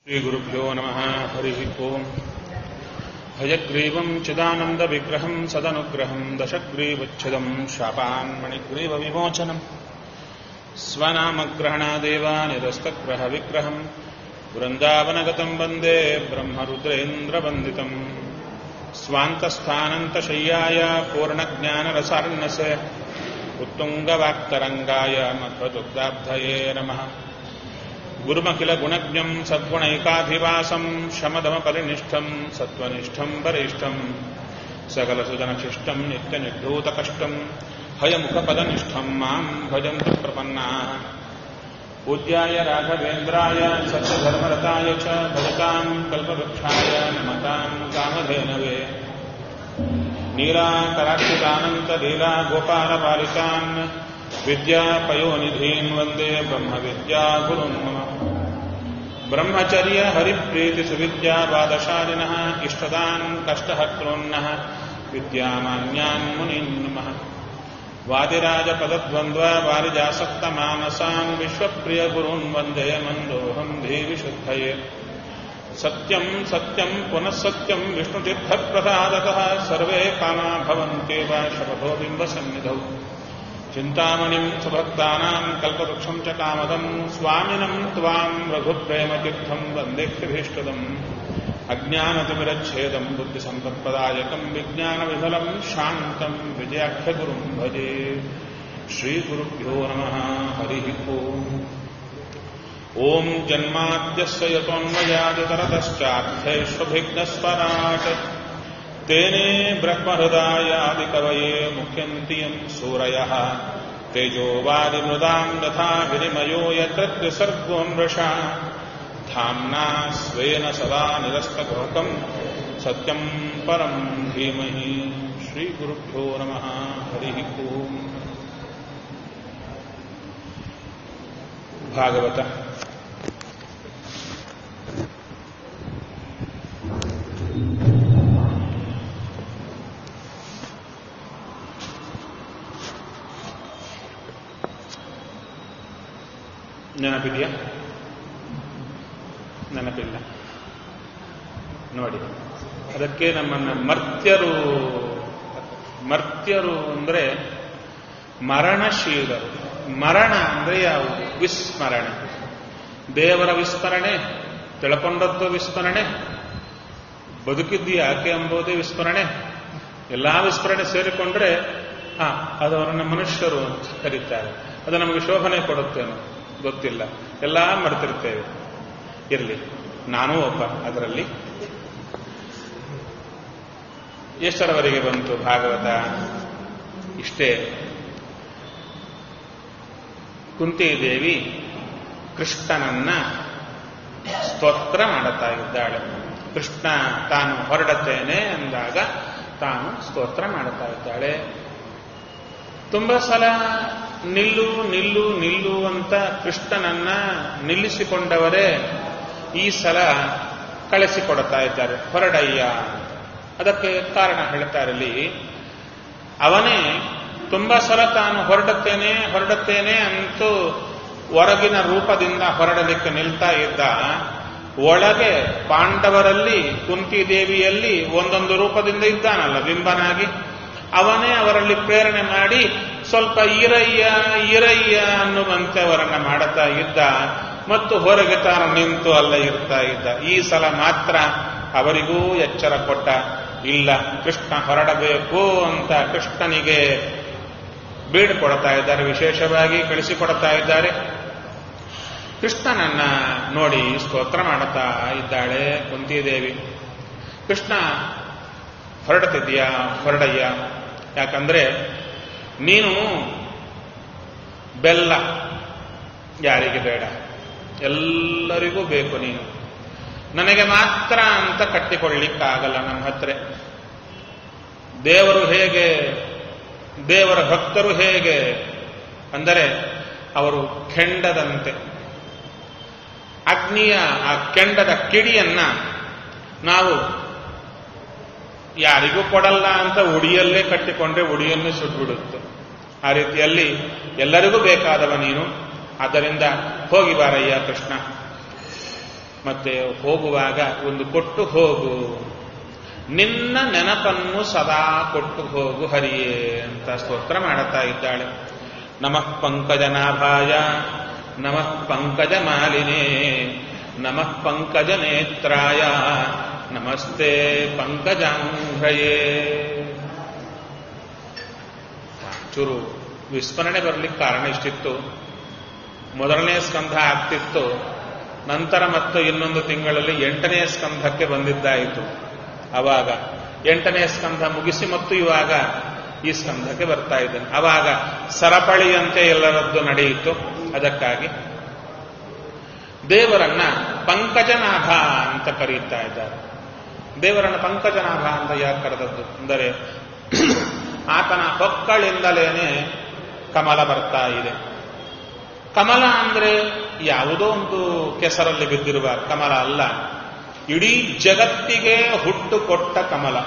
श्रीगुरुभ्यो नमः हरिः ओम् भयग्रीवम् चिदानन्दविग्रहम् सदनुग्रहम् दशग्रीवच्छिदम् शापान्मणिग्रीवविमोचनम् स्वनामग्रहणादेव निरस्तग्रहविग्रहम् वृन्दावनगतम् वन्दे ब्रह्मरुद्रेन्द्रवन्दितम् स्वान्तस्थानन्तशय्याय पूर्णज्ञानरसार्णसे उत्तुङ्गवाक्तरङ्गाय मध्वदुग्धाब्धये नमः गुरुमखिलगुणज्ञम् सद्गुणैकाधिवासम् शमदमपरिनिष्ठम् सत्त्वनिष्ठम् वरिष्ठम् सकलसुजनशिष्टम् नित्यनिर्धूतकष्टम् हयमुखपदनिष्ठम् माम् भजन्तु प्रपन्नाः पूज्याय राघवेन्द्राय सत्यधर्मरताय च भजताम् कल्पवृक्षाय नमताम् कामधेनवे नीलाकराक्षितानन्तलीला गोपालपालितान् विद्यापयोनिधीन् वन्दे ब्रह्मविद्यागुरुन् मम ब्रह्मचर्य हरिप्रीतिसुविद्यावादशालिनः इष्टदान् कष्टहर्तॄन्नः विद्यामान्यान् मुनीन् नमः वादिराजपदद्वन्द्व वारिजासक्तमानसान् विश्वप्रियगुरून् वन्दे मन्दोऽहम् देविशुद्धये सत्यम् सत्यम् पुनः सत्यम् विष्णुतीर्थप्रसादतः सर्वे कामा भवन्त्येव शपथो बिम्बसन्निधौ चिन्तामणिम् सुभक्तानाम् कल्पवृक्षम् च कामदम् स्वामिनम् त्वाम् रघुप्रेमतीर्थम् वन्देक्षभीष्टदम् अज्ञानतिमिरच्छेदम् बुद्धिसम्पत्पदायकम् विज्ञानविफलम् शान्तम् विजयाख्यगुरुम् भजे श्रीगुरुभ्यो नमः हरिः ओम् ॐ जन्माद्यस्य यतोऽन्वयादितरतश्चार्थेष्वभिघ्नस्वराट् तेने ब्रह्महृदायादिकवये मुख्यन्ति यम् सूरयः तेजोवादिमृदाम् तथा विनिमयो यत्र त्रिसर्गो मृषा धाम्ना स्वेन सदा निरस्तगोकम् सत्यम् परम् धीमहि श्रीगुरुभ्यो नमः हरिः ओम् ಭಾಗವತ ನೆನಪಿದೆಯಾ ನೆನಪಿಲ್ಲ ನೋಡಿ ಅದಕ್ಕೆ ನಮ್ಮನ್ನ ಮರ್ತ್ಯರು ಮರ್ತ್ಯರು ಅಂದ್ರೆ ಮರಣಶೀಲರು ಮರಣ ಅಂದ್ರೆ ಯಾವುದು ವಿಸ್ಮರಣೆ ದೇವರ ವಿಸ್ಮರಣೆ ತಿಳ್ಕೊಂಡದ್ದು ವಿಸ್ಮರಣೆ ಬದುಕಿದ್ದು ಯಾಕೆ ಎಂಬುದೇ ವಿಸ್ಮರಣೆ ಎಲ್ಲಾ ವಿಸ್ಮರಣೆ ಸೇರಿಕೊಂಡ್ರೆ ಹಾ ಅದು ಅವರನ್ನ ಮನುಷ್ಯರು ಅಂತ ಕರೀತಾರೆ ಅದು ನಮಗೆ ಶೋಭನೆ ಕೊಡುತ್ತೇನೋ ಗೊತ್ತಿಲ್ಲ ಎಲ್ಲ ಮರೆತಿರ್ತೇವೆ ಇರಲಿ ನಾನೂ ಒಬ್ಬ ಅದರಲ್ಲಿ ಎಷ್ಟರವರೆಗೆ ಬಂತು ಭಾಗವತ ಇಷ್ಟೇ ಕುಂತಿದೇವಿ ಕೃಷ್ಣನನ್ನ ಸ್ತೋತ್ರ ಮಾಡುತ್ತಾ ಇದ್ದಾಳೆ ಕೃಷ್ಣ ತಾನು ಹೊರಡುತ್ತೇನೆ ಅಂದಾಗ ತಾನು ಸ್ತೋತ್ರ ಮಾಡುತ್ತಾ ಇದ್ದಾಳೆ ತುಂಬಾ ಸಲ ನಿಲ್ಲು ನಿಲ್ಲು ನಿಲ್ಲು ಅಂತ ಕೃಷ್ಣನನ್ನ ನಿಲ್ಲಿಸಿಕೊಂಡವರೇ ಈ ಸಲ ಕಳಿಸಿಕೊಡುತ್ತಾ ಇದ್ದಾರೆ ಹೊರಡಯ್ಯ ಅದಕ್ಕೆ ಕಾರಣ ಹೇಳ್ತಾರಲ್ಲಿ ಅವನೇ ತುಂಬಾ ಸಲ ತಾನು ಹೊರಡುತ್ತೇನೆ ಹೊರಡುತ್ತೇನೆ ಅಂತೂ ಹೊರಗಿನ ರೂಪದಿಂದ ಹೊರಡಲಿಕ್ಕೆ ನಿಲ್ತಾ ಇದ್ದ ಒಳಗೆ ಪಾಂಡವರಲ್ಲಿ ಕುಂತಿದೇವಿಯಲ್ಲಿ ಒಂದೊಂದು ರೂಪದಿಂದ ಇದ್ದಾನಲ್ಲ ಬಿಂಬನಾಗಿ ಅವನೇ ಅವರಲ್ಲಿ ಪ್ರೇರಣೆ ಮಾಡಿ ಸ್ವಲ್ಪ ಈರಯ್ಯ ಈರಯ್ಯ ಅನ್ನುವಂತೆ ಅವರನ್ನ ಮಾಡುತ್ತಾ ಇದ್ದ ಮತ್ತು ಹೊರಗೆ ತಾನು ನಿಂತು ಅಲ್ಲ ಇರ್ತಾ ಇದ್ದ ಈ ಸಲ ಮಾತ್ರ ಅವರಿಗೂ ಎಚ್ಚರ ಕೊಟ್ಟ ಇಲ್ಲ ಕೃಷ್ಣ ಹೊರಡಬೇಕು ಅಂತ ಕೃಷ್ಣನಿಗೆ ಬೀಳ್ಕೊಡ್ತಾ ಇದ್ದಾರೆ ವಿಶೇಷವಾಗಿ ಕಳಿಸಿಕೊಡ್ತಾ ಇದ್ದಾರೆ ಕೃಷ್ಣನನ್ನ ನೋಡಿ ಸ್ತೋತ್ರ ಮಾಡುತ್ತಾ ಇದ್ದಾಳೆ ಕುಂತಿದೇವಿ ಕೃಷ್ಣ ಹೊರಡುತ್ತಿದ್ದೀಯಾ ಹೊರಡಯ್ಯ ಯಾಕಂದ್ರೆ ನೀನು ಬೆಲ್ಲ ಯಾರಿಗೆ ಬೇಡ ಎಲ್ಲರಿಗೂ ಬೇಕು ನೀನು ನನಗೆ ಮಾತ್ರ ಅಂತ ಕಟ್ಟಿಕೊಳ್ಳಿಕ್ಕಾಗಲ್ಲ ನಮ್ಮ ಹತ್ರ ದೇವರು ಹೇಗೆ ದೇವರ ಭಕ್ತರು ಹೇಗೆ ಅಂದರೆ ಅವರು ಕೆಂಡದಂತೆ ಅಗ್ನಿಯ ಆ ಕೆಂಡದ ಕಿಡಿಯನ್ನ ನಾವು ಯಾರಿಗೂ ಕೊಡಲ್ಲ ಅಂತ ಉಡಿಯಲ್ಲೇ ಕಟ್ಟಿಕೊಂಡ್ರೆ ಉಡಿಯನ್ನೇ ಸುಟ್ಬಿಡುತ್ತೆ ಆ ರೀತಿಯಲ್ಲಿ ಎಲ್ಲರಿಗೂ ಬೇಕಾದವ ನೀನು ಆದ್ದರಿಂದ ಹೋಗಿ ಬಾರಯ್ಯ ಕೃಷ್ಣ ಮತ್ತೆ ಹೋಗುವಾಗ ಒಂದು ಕೊಟ್ಟು ಹೋಗು ನಿನ್ನ ನೆನಪನ್ನು ಸದಾ ಕೊಟ್ಟು ಹೋಗು ಹರಿಯೇ ಅಂತ ಸ್ತೋತ್ರ ಮಾಡುತ್ತಾ ಇದ್ದಾಳೆ ನಮಃ ಪಂಕಜನಾಭಾಯ ನಮಃ ಪಂಕಜ ಮಾಲಿನೇ ನಮಃ ಪಂಕಜ ನೇತ್ರಾಯ ನಮಸ್ತೆ ಪಂಕಜಾಂಘ್ರಯೇ ಚೂರು ವಿಸ್ಮರಣೆ ಬರಲಿಕ್ಕೆ ಕಾರಣ ಇಷ್ಟಿತ್ತು ಮೊದಲನೇ ಸ್ಕಂಧ ಆಗ್ತಿತ್ತು ನಂತರ ಮತ್ತು ಇನ್ನೊಂದು ತಿಂಗಳಲ್ಲಿ ಎಂಟನೇ ಸ್ಕಂಧಕ್ಕೆ ಬಂದಿದ್ದಾಯಿತು ಅವಾಗ ಎಂಟನೇ ಸ್ಕಂಧ ಮುಗಿಸಿ ಮತ್ತು ಇವಾಗ ಈ ಸ್ಕಂಧಕ್ಕೆ ಬರ್ತಾ ಇದ್ದೇನೆ ಅವಾಗ ಸರಪಳಿಯಂತೆ ಎಲ್ಲರದ್ದು ನಡೆಯಿತು ಅದಕ್ಕಾಗಿ ದೇವರನ್ನ ಪಂಕಜನಾಭ ಅಂತ ಕರೆಯುತ್ತಾ ಇದ್ದಾರೆ ದೇವರನ್ನ ಪಂಕಜನಾಭ ಅಂತ ಯಾಕೆ ಕರೆದದ್ದು ಅಂದರೆ ಆತನ ಹೊಕ್ಕಳಿಂದಲೇನೆ ಕಮಲ ಬರ್ತಾ ಇದೆ ಕಮಲ ಅಂದ್ರೆ ಯಾವುದೋ ಒಂದು ಕೆಸರಲ್ಲಿ ಬಿದ್ದಿರುವ ಕಮಲ ಅಲ್ಲ ಇಡೀ ಜಗತ್ತಿಗೆ ಹುಟ್ಟು ಕೊಟ್ಟ ಕಮಲ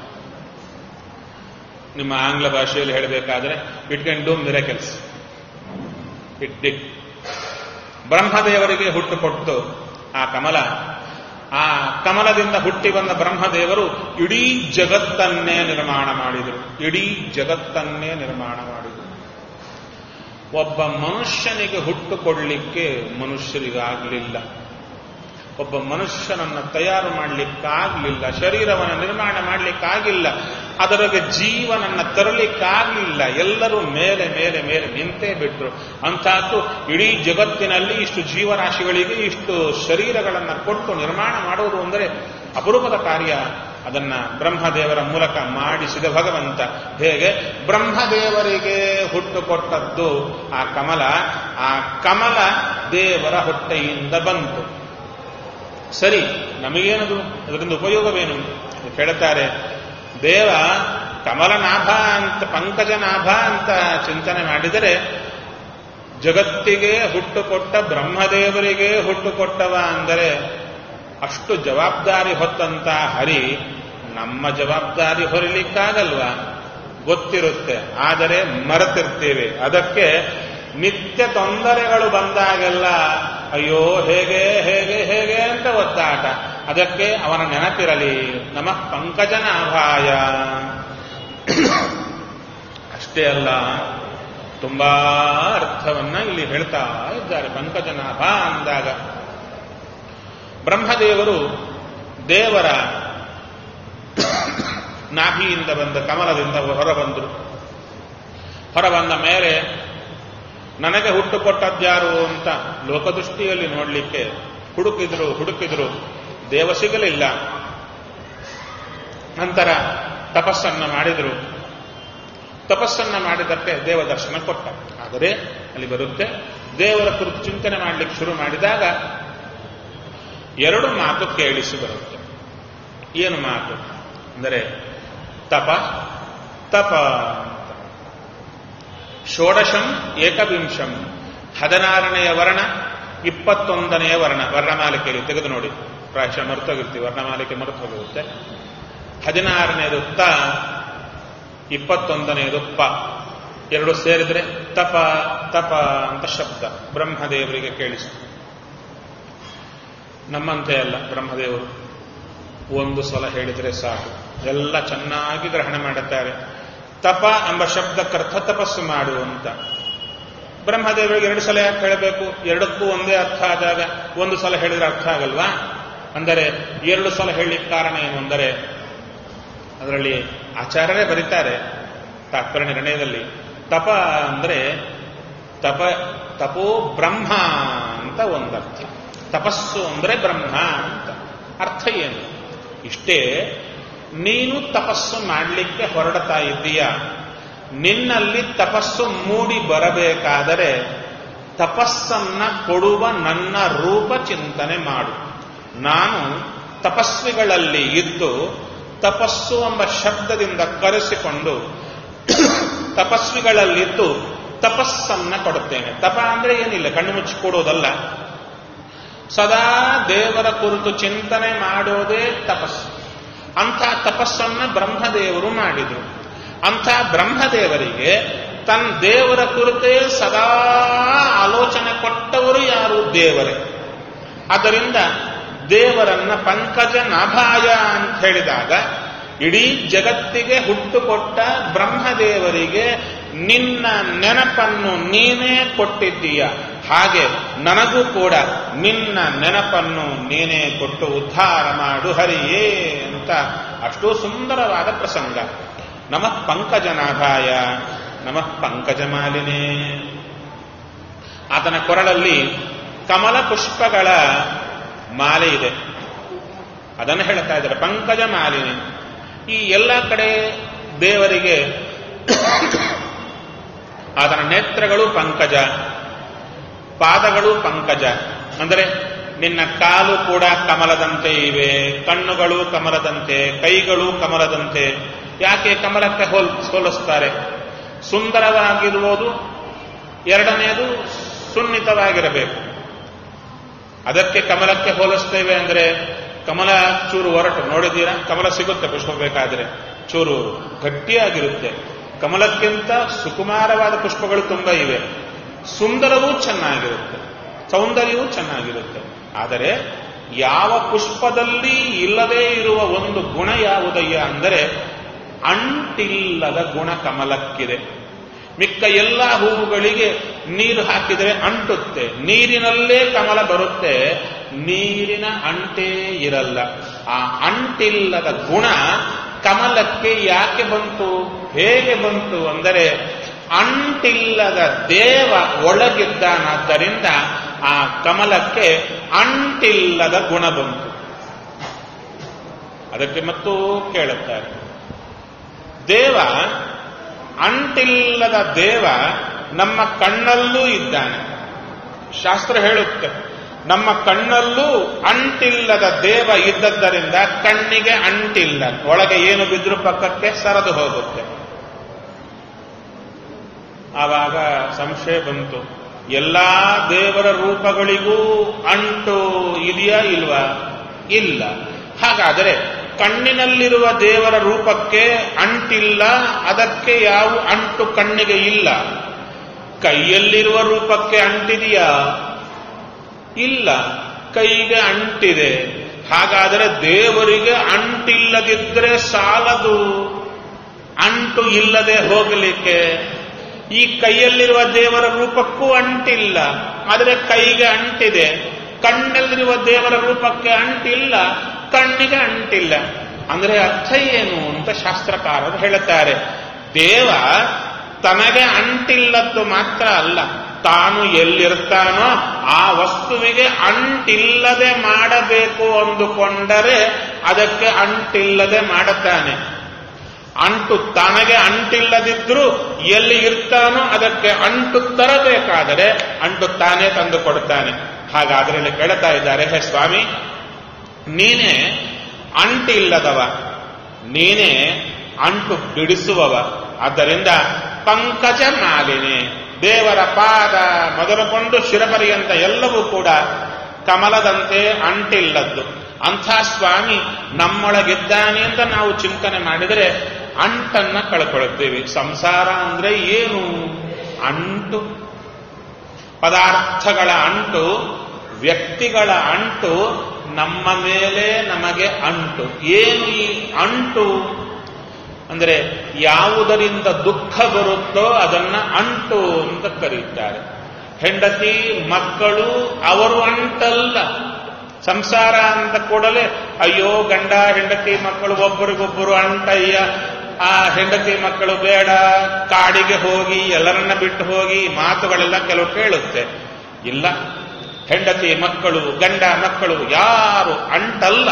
ನಿಮ್ಮ ಆಂಗ್ಲ ಭಾಷೆಯಲ್ಲಿ ಹೇಳಬೇಕಾದ್ರೆ it can do miracles it did ಬ್ರಹ್ಮದೇವರಿಗೆ ಹುಟ್ಟು ಕೊಟ್ಟು ಆ ಕಮಲ ಆ ಕಮಲದಿಂದ ಹುಟ್ಟಿ ಬಂದ ಬ್ರಹ್ಮದೇವರು ಇಡೀ ಜಗತ್ತನ್ನೇ ನಿರ್ಮಾಣ ಮಾಡಿದರು ಇಡೀ ಜಗತ್ತನ್ನೇ ನಿರ್ಮಾಣ ಮಾಡಿದರು ಒಬ್ಬ ಮನುಷ್ಯನಿಗೆ ಹುಟ್ಟು ಕೊಡಲಿಕ್ಕೆ ಮನುಷ್ಯರಿಗಾಗಲಿಲ್ಲ ಒಬ್ಬ ಮನುಷ್ಯನನ್ನು ತಯಾರು ಮಾಡಲಿಕ್ಕಾಗಲಿಲ್ಲ ಶರೀರವನ್ನು ನಿರ್ಮಾಣ ಮಾಡಲಿಕ್ಕಾಗಿಲ್ಲ ಅದರೊಳಗೆ ಜೀವನನ್ನ ತರಲಿಕ್ಕಾಗಲಿಲ್ಲ ಎಲ್ಲರೂ ಮೇಲೆ ಮೇಲೆ ಮೇಲೆ ನಿಂತೇ ಬಿಟ್ರು ಅಂಥದ್ದು ಇಡೀ ಜಗತ್ತಿನಲ್ಲಿ ಇಷ್ಟು ಜೀವರಾಶಿಗಳಿಗೆ ಇಷ್ಟು ಶರೀರಗಳನ್ನು ಕೊಟ್ಟು ನಿರ್ಮಾಣ ಮಾಡುವುದು ಅಂದರೆ ಅಪರೂಪದ ಕಾರ್ಯ ಅದನ್ನ ಬ್ರಹ್ಮದೇವರ ಮೂಲಕ ಮಾಡಿಸಿದ ಭಗವಂತ ಹೇಗೆ ಬ್ರಹ್ಮದೇವರಿಗೆ ಹುಟ್ಟು ಕೊಟ್ಟದ್ದು ಆ ಕಮಲ ಆ ಕಮಲ ದೇವರ ಹೊಟ್ಟೆಯಿಂದ ಬಂತು ಸರಿ ನಮಗೇನದು ಅದರಿಂದ ಉಪಯೋಗವೇನು ಕೇಳುತ್ತಾರೆ ದೇವ ಕಮಲನಾಭ ಅಂತ ಪಂಕಜನಾಭ ಅಂತ ಚಿಂತನೆ ಮಾಡಿದರೆ ಜಗತ್ತಿಗೆ ಹುಟ್ಟು ಕೊಟ್ಟ ಬ್ರಹ್ಮದೇವರಿಗೆ ಹುಟ್ಟು ಕೊಟ್ಟವ ಅಂದರೆ ಅಷ್ಟು ಜವಾಬ್ದಾರಿ ಹೊತ್ತಂತ ಹರಿ ನಮ್ಮ ಜವಾಬ್ದಾರಿ ಹೊರಲಿಕ್ಕಾಗಲ್ವಾ ಗೊತ್ತಿರುತ್ತೆ ಆದರೆ ಮರೆತಿರ್ತೇವೆ ಅದಕ್ಕೆ ನಿತ್ಯ ತೊಂದರೆಗಳು ಬಂದಾಗೆಲ್ಲ ಅಯ್ಯೋ ಹೇಗೆ ಹೇಗೆ ಹೇಗೆ ಅಂತ ಒದ್ದಾಟ ಅದಕ್ಕೆ ಅವನ ನೆನಪಿರಲಿ ನಮಃ ಪಂಕಜನಾಭಾಯ ಅಷ್ಟೇ ಅಲ್ಲ ತುಂಬಾ ಅರ್ಥವನ್ನ ಇಲ್ಲಿ ಹೇಳ್ತಾ ಇದ್ದಾರೆ ಪಂಕಜನಾಭ ಅಂದಾಗ ಬ್ರಹ್ಮದೇವರು ದೇವರ ನಾಭಿಯಿಂದ ಬಂದ ಕಮಲದಿಂದ ಹೊರಬಂದರು ಹೊರಬಂದ ಮೇಲೆ ನನಗೆ ಹುಟ್ಟು ಕೊಟ್ಟದ್ಯಾರು ಅಂತ ಲೋಕದೃಷ್ಟಿಯಲ್ಲಿ ನೋಡಲಿಕ್ಕೆ ಹುಡುಕಿದ್ರು ಹುಡುಕಿದ್ರು ದೇವ ಸಿಗಲಿಲ್ಲ ನಂತರ ತಪಸ್ಸನ್ನ ಮಾಡಿದರು ತಪಸ್ಸನ್ನ ಮಾಡಿದಕ್ಕೆ ದೇವ ದರ್ಶನ ಕೊಟ್ಟ ಆದರೆ ಅಲ್ಲಿ ಬರುತ್ತೆ ದೇವರ ಕುರಿತು ಚಿಂತನೆ ಮಾಡಲಿಕ್ಕೆ ಶುರು ಮಾಡಿದಾಗ ಎರಡು ಮಾತು ಕೇಳಿಸಿ ಬರುತ್ತೆ ಏನು ಮಾತು ಅಂದರೆ ತಪ ತಪ ಷೋಡಶಂ ಏಕವಿಂಶಂ ಹದಿನಾರನೆಯ ವರ್ಣ ಇಪ್ಪತ್ತೊಂದನೆಯ ವರ್ಣ ವರ್ಣಮಾಲಿಕೆಯಲ್ಲಿ ತೆಗೆದು ನೋಡಿ ಪ್ರಾಯಶಃ ಮರ್ತೋಗಿರ್ತೀವಿ ವರ್ಣಮಾಲಿಕೆ ಮರೆತು ಹೋಗಿರುತ್ತೆ ಹದಿನಾರನೆಯದು ತ ಇಪ್ಪತ್ತೊಂದನೆಯದು ಪ ಎರಡು ಸೇರಿದ್ರೆ ತಪ ತಪ ಅಂತ ಶಬ್ದ ಬ್ರಹ್ಮದೇವರಿಗೆ ಕೇಳಿಸಿ ನಮ್ಮಂತೆ ಅಲ್ಲ ಬ್ರಹ್ಮದೇವರು ಒಂದು ಸಲ ಹೇಳಿದರೆ ಸಾಕು ಎಲ್ಲ ಚೆನ್ನಾಗಿ ಗ್ರಹಣ ಮಾಡುತ್ತಾರೆ ತಪ ಎಂಬ ಶಬ್ದಕ್ಕರ್ಥ ತಪಸ್ಸು ಮಾಡು ಅಂತ ಬ್ರಹ್ಮದೇವರಿಗೆ ಎರಡು ಸಲ ಯಾಕೆ ಹೇಳಬೇಕು ಎರಡಕ್ಕೂ ಒಂದೇ ಅರ್ಥ ಆದಾಗ ಒಂದು ಸಲ ಹೇಳಿದ್ರೆ ಅರ್ಥ ಆಗಲ್ವಾ ಅಂದರೆ ಎರಡು ಸಲ ಹೇಳಲಿಕ್ಕೆ ಕಾರಣ ಏನು ಅಂದರೆ ಅದರಲ್ಲಿ ಆಚಾರ್ಯರೇ ಬರೀತಾರೆ ತಾತ್ಪರ್ಯ ನಿರ್ಣಯದಲ್ಲಿ ತಪ ಅಂದರೆ ತಪ ತಪೋ ಬ್ರಹ್ಮ ಅಂತ ಒಂದರ್ಥ ತಪಸ್ಸು ಅಂದರೆ ಬ್ರಹ್ಮ ಅಂತ ಅರ್ಥ ಏನು ಇಷ್ಟೇ ನೀನು ತಪಸ್ಸು ಮಾಡಲಿಕ್ಕೆ ಹೊರಡ್ತಾ ಇದ್ದೀಯ ನಿನ್ನಲ್ಲಿ ತಪಸ್ಸು ಮೂಡಿ ಬರಬೇಕಾದರೆ ತಪಸ್ಸನ್ನ ಕೊಡುವ ನನ್ನ ರೂಪ ಚಿಂತನೆ ಮಾಡು ನಾನು ತಪಸ್ವಿಗಳಲ್ಲಿ ಇದ್ದು ತಪಸ್ಸು ಎಂಬ ಶಬ್ದದಿಂದ ಕರೆಸಿಕೊಂಡು ತಪಸ್ವಿಗಳಲ್ಲಿದ್ದು ತಪಸ್ಸನ್ನ ಕೊಡುತ್ತೇನೆ ತಪ ಅಂದ್ರೆ ಏನಿಲ್ಲ ಕಣ್ಣು ಮುಚ್ಚಿ ಕೊಡೋದಲ್ಲ ಸದಾ ದೇವರ ಕುರಿತು ಚಿಂತನೆ ಮಾಡೋದೇ ತಪಸ್ಸು ಅಂಥ ತಪಸ್ಸನ್ನ ಬ್ರಹ್ಮದೇವರು ಮಾಡಿದರು ಅಂಥ ಬ್ರಹ್ಮದೇವರಿಗೆ ತನ್ನ ದೇವರ ಕುರಿತೇ ಸದಾ ಆಲೋಚನೆ ಕೊಟ್ಟವರು ಯಾರು ದೇವರೇ ಆದ್ದರಿಂದ ದೇವರನ್ನ ಪಂಕಜ ನಾಭಾಯ ಅಂತ ಹೇಳಿದಾಗ ಇಡೀ ಜಗತ್ತಿಗೆ ಹುಟ್ಟುಕೊಟ್ಟ ಬ್ರಹ್ಮದೇವರಿಗೆ ನಿನ್ನ ನೆನಪನ್ನು ನೀನೇ ಕೊಟ್ಟಿದ್ದೀಯ ಹಾಗೆ ನನಗೂ ಕೂಡ ನಿನ್ನ ನೆನಪನ್ನು ನೀನೇ ಕೊಟ್ಟು ಉದ್ಧಾರ ಮಾಡು ಹರಿಯೇ ಅಂತ ಅಷ್ಟು ಸುಂದರವಾದ ಪ್ರಸಂಗ ನಮಃ ಪಂಕಜನಾಭಾಯ ನಮಃ ಪಂಕಜಮಾಲಿನೇ ಆತನ ಕೊರಳಲ್ಲಿ ಕಮಲ ಪುಷ್ಪಗಳ ಮಾಲೆ ಇದೆ ಅದನ್ನು ಹೇಳ್ತಾ ಇದ್ದಾರೆ ಪಂಕಜ ಮಾಲಿನಿ ಈ ಎಲ್ಲ ಕಡೆ ದೇವರಿಗೆ ಆತನ ನೇತ್ರಗಳು ಪಂಕಜ ಪಾದಗಳು ಪಂಕಜ ಅಂದರೆ ನಿನ್ನ ಕಾಲು ಕೂಡ ಕಮಲದಂತೆ ಇವೆ ಕಣ್ಣುಗಳು ಕಮಲದಂತೆ ಕೈಗಳು ಕಮಲದಂತೆ ಯಾಕೆ ಕಮಲಕ್ಕೆ ಹೋಲ್ ಹೋಲಿಸ್ತಾರೆ ಸುಂದರವಾಗಿರುವುದು ಎರಡನೆಯದು ಸುನ್ನಿತವಾಗಿರಬೇಕು ಅದಕ್ಕೆ ಕಮಲಕ್ಕೆ ಹೋಲಿಸ್ತೇವೆ ಅಂದ್ರೆ ಕಮಲ ಚೂರು ಒರಟು ನೋಡಿದ್ದೀರಾ ಕಮಲ ಸಿಗುತ್ತೆ ಪುಷ್ಪ ಬೇಕಾದ್ರೆ ಚೂರು ಗಟ್ಟಿಯಾಗಿರುತ್ತೆ ಕಮಲಕ್ಕಿಂತ ಸುಕುಮಾರವಾದ ಪುಷ್ಪಗಳು ತುಂಬ ಇವೆ ಸುಂದರವೂ ಚೆನ್ನಾಗಿರುತ್ತೆ ಸೌಂದರ್ಯವೂ ಚೆನ್ನಾಗಿರುತ್ತೆ ಆದರೆ ಯಾವ ಪುಷ್ಪದಲ್ಲಿ ಇಲ್ಲದೇ ಇರುವ ಒಂದು ಗುಣ ಯಾವುದಯ್ಯ ಅಂದರೆ ಅಂಟಿಲ್ಲದ ಗುಣ ಕಮಲಕ್ಕಿದೆ ಮಿಕ್ಕ ಎಲ್ಲ ಹೂವುಗಳಿಗೆ ನೀರು ಹಾಕಿದರೆ ಅಂಟುತ್ತೆ ನೀರಿನಲ್ಲೇ ಕಮಲ ಬರುತ್ತೆ ನೀರಿನ ಅಂಟೇ ಇರಲ್ಲ ಆ ಅಂಟಿಲ್ಲದ ಗುಣ ಕಮಲಕ್ಕೆ ಯಾಕೆ ಬಂತು ಹೇಗೆ ಬಂತು ಅಂದರೆ ಅಂಟಿಲ್ಲದ ದೇವ ಒಳಗಿದ್ದಾನಾದ್ದರಿಂದ ಆ ಕಮಲಕ್ಕೆ ಅಂಟಿಲ್ಲದ ಗುಣ ಬಂತು ಅದಕ್ಕೆ ಮತ್ತೂ ಕೇಳುತ್ತಾರೆ ದೇವ ಅಂಟಿಲ್ಲದ ದೇವ ನಮ್ಮ ಕಣ್ಣಲ್ಲೂ ಇದ್ದಾನೆ ಶಾಸ್ತ್ರ ಹೇಳುತ್ತೆ ನಮ್ಮ ಕಣ್ಣಲ್ಲೂ ಅಂಟಿಲ್ಲದ ದೇವ ಇದ್ದದ್ದರಿಂದ ಕಣ್ಣಿಗೆ ಅಂಟಿಲ್ಲ ಒಳಗೆ ಏನು ಬಿದ್ದರೂ ಪಕ್ಕಕ್ಕೆ ಸರದು ಹೋಗುತ್ತೆ ಆವಾಗ ಸಂಶಯ ಬಂತು ಎಲ್ಲಾ ದೇವರ ರೂಪಗಳಿಗೂ ಅಂಟು ಇದೆಯಾ ಇಲ್ವಾ ಇಲ್ಲ ಹಾಗಾದರೆ ಕಣ್ಣಿನಲ್ಲಿರುವ ದೇವರ ರೂಪಕ್ಕೆ ಅಂಟಿಲ್ಲ ಅದಕ್ಕೆ ಯಾವ ಅಂಟು ಕಣ್ಣಿಗೆ ಇಲ್ಲ ಕೈಯಲ್ಲಿರುವ ರೂಪಕ್ಕೆ ಅಂಟಿದೆಯಾ ಇಲ್ಲ ಕೈಗೆ ಅಂಟಿದೆ ಹಾಗಾದರೆ ದೇವರಿಗೆ ಅಂಟಿಲ್ಲದಿದ್ರೆ ಸಾಲದು ಅಂಟು ಇಲ್ಲದೆ ಹೋಗಲಿಕ್ಕೆ ಈ ಕೈಯಲ್ಲಿರುವ ದೇವರ ರೂಪಕ್ಕೂ ಅಂಟಿಲ್ಲ ಆದರೆ ಕೈಗೆ ಅಂಟಿದೆ ಕಣ್ಣಲ್ಲಿರುವ ದೇವರ ರೂಪಕ್ಕೆ ಅಂಟಿಲ್ಲ ಕಣ್ಣಿಗೆ ಅಂಟಿಲ್ಲ ಅಂದ್ರೆ ಅರ್ಥ ಏನು ಅಂತ ಶಾಸ್ತ್ರಕಾರರು ಹೇಳುತ್ತಾರೆ ದೇವ ತನಗೆ ಅಂಟಿಲ್ಲದ್ದು ಮಾತ್ರ ಅಲ್ಲ ತಾನು ಎಲ್ಲಿರ್ತಾನೋ ಆ ವಸ್ತುವಿಗೆ ಅಂಟಿಲ್ಲದೆ ಮಾಡಬೇಕು ಅಂದುಕೊಂಡರೆ ಅದಕ್ಕೆ ಅಂಟಿಲ್ಲದೆ ಮಾಡುತ್ತಾನೆ ಅಂಟು ತನಗೆ ಅಂಟಿಲ್ಲದಿದ್ರೂ ಎಲ್ಲಿ ಇರ್ತಾನೋ ಅದಕ್ಕೆ ಅಂಟು ತರಬೇಕಾದರೆ ಅಂಟು ತಾನೇ ತಂದು ಕೊಡುತ್ತಾನೆ ಹಾಗಾದ್ರೆ ಇಲ್ಲಿ ಕೇಳ್ತಾ ಇದ್ದಾರೆ ಹೇ ಸ್ವಾಮಿ ನೀನೇ ಅಂಟಿಲ್ಲದವ ನೀನೇ ಅಂಟು ಬಿಡಿಸುವವ ಆದ್ದರಿಂದ ಪಂಕಜ ಮಾಲಿನಿ ದೇವರ ಪಾದ ಮೊದಲುಕೊಂಡು ಶಿರಪರ್ಯಂತ ಎಲ್ಲವೂ ಕೂಡ ಕಮಲದಂತೆ ಅಂಟಿಲ್ಲದ್ದು ಅಂಥ ಸ್ವಾಮಿ ನಮ್ಮೊಳಗಿದ್ದಾನೆ ಅಂತ ನಾವು ಚಿಂತನೆ ಮಾಡಿದರೆ ಅಂಟನ್ನ ಕಳ್ಕೊಳ್ತೇವೆ ಸಂಸಾರ ಅಂದ್ರೆ ಏನು ಅಂಟು ಪದಾರ್ಥಗಳ ಅಂಟು ವ್ಯಕ್ತಿಗಳ ಅಂಟು ನಮ್ಮ ಮೇಲೆ ನಮಗೆ ಅಂಟು ಏನು ಈ ಅಂಟು ಅಂದರೆ ಯಾವುದರಿಂದ ದುಃಖ ಬರುತ್ತೋ ಅದನ್ನ ಅಂಟು ಅಂತ ಕರೀತಾರೆ ಹೆಂಡತಿ ಮಕ್ಕಳು ಅವರು ಅಂಟಲ್ಲ ಸಂಸಾರ ಅಂತ ಕೂಡಲೇ ಅಯ್ಯೋ ಗಂಡ ಹೆಂಡತಿ ಮಕ್ಕಳು ಒಬ್ಬರಿಗೊಬ್ಬರು ಅಂಟಯ್ಯ ಆ ಹೆಂಡತಿ ಮಕ್ಕಳು ಬೇಡ ಕಾಡಿಗೆ ಹೋಗಿ ಎಲ್ಲರನ್ನ ಬಿಟ್ಟು ಹೋಗಿ ಮಾತುಗಳೆಲ್ಲ ಕೆಲವು ಕೇಳುತ್ತೆ ಇಲ್ಲ ಹೆಂಡತಿ ಮಕ್ಕಳು ಗಂಡ ಮಕ್ಕಳು ಯಾರು ಅಂಟಲ್ಲ